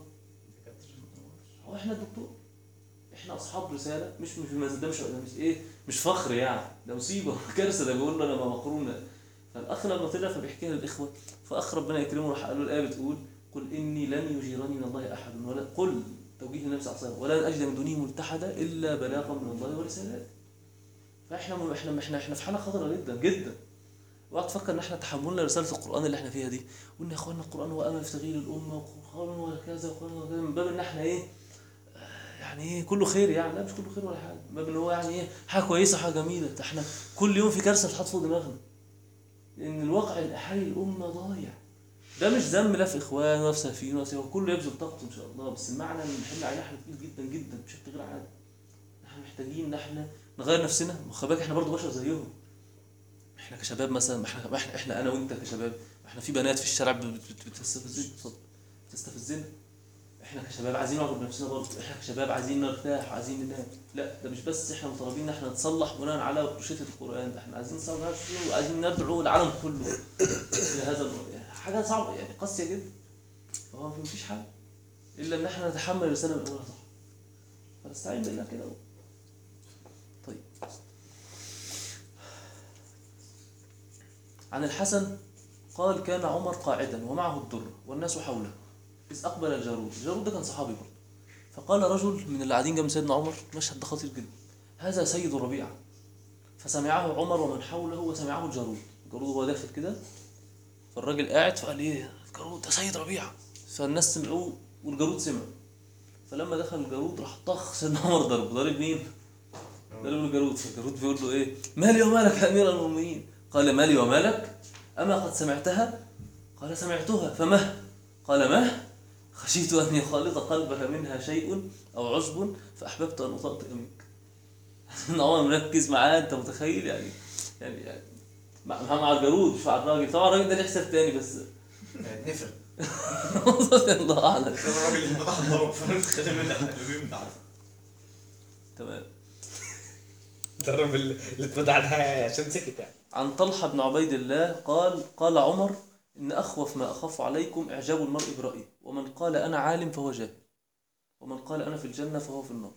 هو احنا الدكتور احنا اصحاب رساله مش مش المز- ده مش ده مش ايه مش فخر يعني ده مصيبه كارثه ده بيقول له انا ما مقرونه فالاخ لما طلع فبيحكيها للاخوه فاخ ربنا يكرمه راح قال له الايه بتقول قل اني لن يجيرني من الله احد ولا قل توجيه للنبي صلى الله عليه وسلم ولن اجد من دونه ملتحدا الا بلاغا من الله ورسالاته فاحنا احنا احنا احنا في حاله خطره جدا جدا اوعى تفكر ان احنا تحملنا رساله القران اللي احنا فيها دي وان يا اخوانا القران هو امل في تغيير الامه وقران وكذا وقران وكذا من باب ان احنا ايه آه، يعني ايه كله خير يعني لا مش كله خير ولا حاجه من باب ان هو يعني ايه حاجه كويسه حاجه جميله ده احنا كل يوم في كارثه بتتحط فوق دماغنا لان الواقع الاحالي الامه ضايع ده مش ذنب لا في اخوان ولا في سلفيين ولا في هو كله يبذل طاقته ان شاء الله بس المعنى ان الحل عليه احنا كتير جدا جدا بشكل غير عادي احنا محتاجين ان احنا نغير نفسنا ما خلي بالك احنا برضه بشر زيهم احنا كشباب مثلا ما احنا ما احنا احنا انا وانت كشباب ما احنا في بنات في الشارع بت- بت- بتستفزنا اتفضل. بتستفزنا احنا كشباب عايزين نعجب بنفسنا برضه احنا كشباب عايزين نرتاح وعايزين ننام لا ده مش بس احنا مطالبين ان احنا نتصلح بناء على شتة القران ده احنا عايزين نصلح نفسنا وعايزين ندعو العالم كله الى هذا الم- يعني حاجه صعبه يعني قاسيه جدا فهو مفيش حل الا ان احنا نتحمل الرساله من اولها صح فنستعين بالله كده طيب عن الحسن قال كان عمر قاعدا ومعه الدر والناس حوله إذ أقبل الجارود الجارود ده كان صحابي برضه فقال رجل من اللي قاعدين جنب سيدنا عمر مشهد ده خطير جدا هذا سيد ربيعة فسمعه عمر ومن حوله وسمعه الجارود الجارود وهو داخل كده فالراجل قاعد فقال ايه الجارود ده سيد ربيعة فالناس سمعوه والجارود سمع فلما دخل الجارود راح طخ سيدنا عمر ضربه ضارب مين؟ ضرب الجارود فالجارود بيقول له ايه مالي ومالك يا امير المؤمنين قال مالي ومالك اما قد سمعتها قال سمعتها فمه قال مه خشيت ان يخالط قلبك منها شيء او عشب فاحببت ان اطأطئ منك سيدنا عمر مركز معاه انت متخيل يعني يعني, يعني مع مع مع الجارود مش مع الراجل طبعا الراجل ده ليه حساب تاني بس يعني نفر الله اعلم الراجل اللي فتح الضرب فاهم اليومين ده تمام الضرب اللي اتفتح ده عشان سكت يعني عن طلحة بن عبيد الله قال قال عمر إن أخوف ما أخاف عليكم إعجاب المرء برأيه ومن قال أنا عالم فهو جاهل ومن قال أنا في الجنة فهو في النار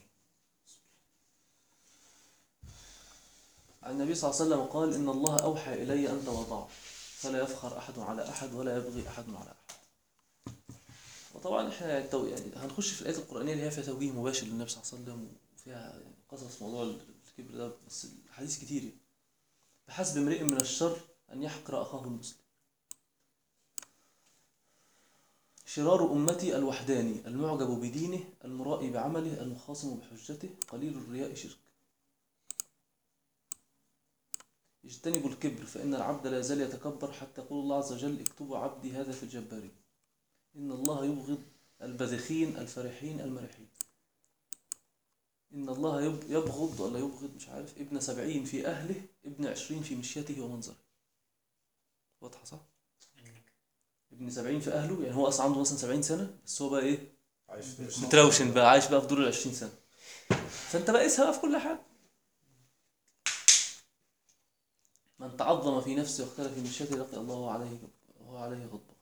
عن النبي صلى الله عليه وسلم قال إن الله أوحى إلي أن تواضعوا فلا يفخر أحد على أحد ولا يبغي أحد على أحد وطبعا احنا يعني تو- يعني هنخش في الآيات القرآنية اللي هي فيها توجيه مباشر للنبي صلى الله عليه وسلم وفيها يعني قصص موضوع الكبر ده بس الحديث كتير يعني. بحسب امرئ من الشر أن يحقر أخاه المسلم شرار أمتي الوحداني المعجب بدينه المرائي بعمله المخاصم بحجته قليل الرياء شرك اجتنبوا الكبر فإن العبد لا يزال يتكبر حتى يقول الله عز وجل اكتبوا عبدي هذا في الجبارين إن الله يبغض البذخين الفرحين المرحين إن الله يب- يبغض ولا يبغض مش عارف ابن سبعين في أهله ابن عشرين في مشيته ومنظره واضحة صح؟ ابن سبعين في أهله يعني هو أصلا عنده مثلا سبعين سنة بس هو بقى إيه متروشن بقى عايش بقى في دور العشرين سنة فأنت بقى قيسها بقى في كل حاجة من تعظم في نفسه واختلف في مشيته لقي الله عليه وهو عليه غضبان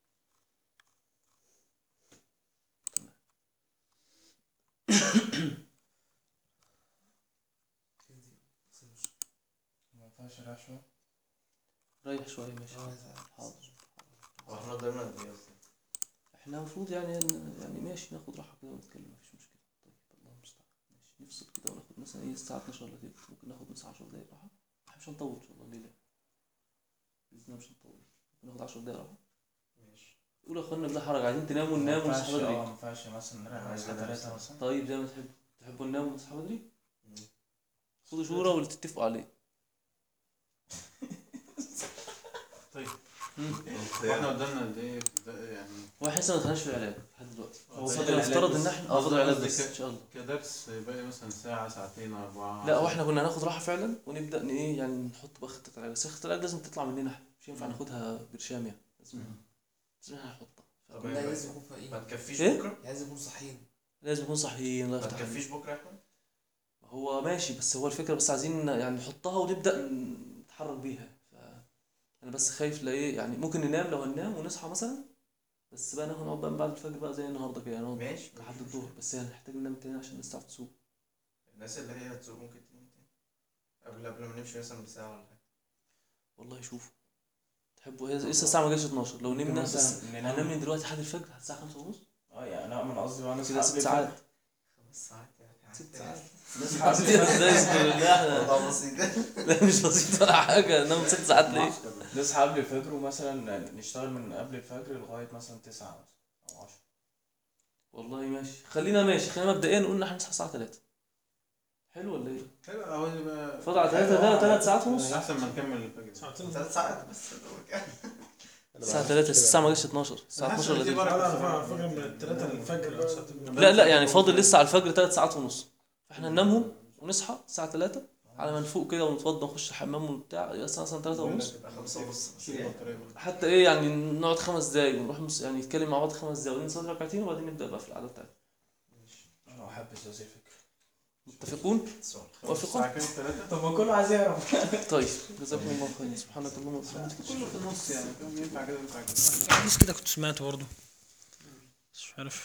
ما ينفعش رشوة ريح شوية ماشي حاضر هو احنا قدامنا قد ايه اصلا؟ احنا المفروض يعني يعني ماشي ناخد راحة كده ونتكلم مفيش مشكلة طيب الله المستعان ماشي نفصل كده وناخد مثلا ايه الساعة 12 ولا كده ممكن ناخد مثلا 10 دقايق راحة احنا مش هنطول ان شاء الله الليلة بإذن الله مش هنطول ممكن ناخد 10 دقايق راحة ماشي قولوا يا اخوانا بلا حرج عايزين تناموا نناموا ما ونصحى ينفعش اه بدري ما ينفعش مثلا نرجع الساعة 3 مثلا طيب زي ما تحبوا تحبوا نناموا ونصحى بدري مم. خدوا شورى واللي تتفقوا عليه طيب مم. احنا قدامنا قد ايه في ده يعني هو احنا لسه ما دخلناش في العلاج لحد دلوقتي هو بس فاضل احنا علاج نفترض بس. ان احنا اه فاضل علاج بس قصدك ان شاء الله كدرس باقي مثلا ساعة ساعتين أربعة لا واحنا كنا هناخد راحه فعلا ونبدا ن- ايه يعني نحط بقى خطه العلاج بس خطه العلاج لازم تطلع مننا احنا مش ينفع ناخدها برشام يعني لازم لازم احنا نحطها طب لا ما- لازم يكون فايقين ما تكفيش إيه؟ بكره؟ لازم يكون صحيين لازم نكون صحيين الله ما يفتح عليك تكفيش بكره يا احمد؟ هو ماشي بس هو الفكره بس عايزين يعني نحطها ونبدا نتحرك بيها ف انا بس خايف لا ايه يعني ممكن ننام لو هننام ونصحى مثلا بس بقى ناخد نقعد بقى من بعد الفجر بقى زي النهارده كده نقعد ماشي لحد الظهر بس يعني هنحتاج ننام تاني عشان الناس تعرف تسوق الناس اللي هي هتسوق ممكن تنام تاني قبل قبل ما نمشي مثلا بساعة ولا حاجة والله شوفوا تحبوا هي لسه الساعه ما جاتش 12 لو ممكن نمنا بس مثلا ننام- هننام من دلوقتي لحد الفجر لحد الساعه 5 ونص اه يعني لا من قصدي بقى كده نصحى ست قبل ساعات الفجر. خمس ساعات يعني ست ساعات نصحى قبل ازاي بسم الله احنا الموضوع بسيط لا مش بسيط ولا حاجه نام ست ساعات ليه؟ نصحى قبل الفجر ومثلا نشتغل من قبل الفجر لغاية مثلا 9 مثلا أو 10 والله ماشي خلينا ماشي خلينا مبدئيا نقول ان احنا نصحى الساعه 3 حلو ولا ايه؟ حلو أهو يبقى فاضل على 3 ده 3 ساعات ونص أحسن ما نكمل الفجر ثلاث ساعات بس الساعه 3 الساعه ما جاتش 12 الساعه 12 ولا دي دي بركة على بصراحة. فكرة من الثلاثة للفجر أو ساعة لا لا يعني فاضل لسه على الفجر 3 ساعات ونص فاحنا ننامهم ونصحى الساعه 3 على ما نفوق كده ونتوضى ونخش الحمام وبتاع يبقى الساعه مثلا 3 ونص تبقى خمسة ونص شيل البطارية برضه. حتى ايه يعني نقعد خمس دقايق ونروح مس- يعني نتكلم مع بعض خمس دقايق وبعدين نصلي ركعتين وبعدين نبدا بقى في القعده بتاعتنا أنا بحب هذه الفكرة متفقون؟ السؤال موافقون؟ الساعة كام ثلاثة؟ طب ما كله عايز يعرف طيب جزاكم الله خير سبحانك اللهم وبحمدك كله في النص يعني فاهم؟ ينفع كده ينفع كده حديث كده كنت سمعته برضه مش عارف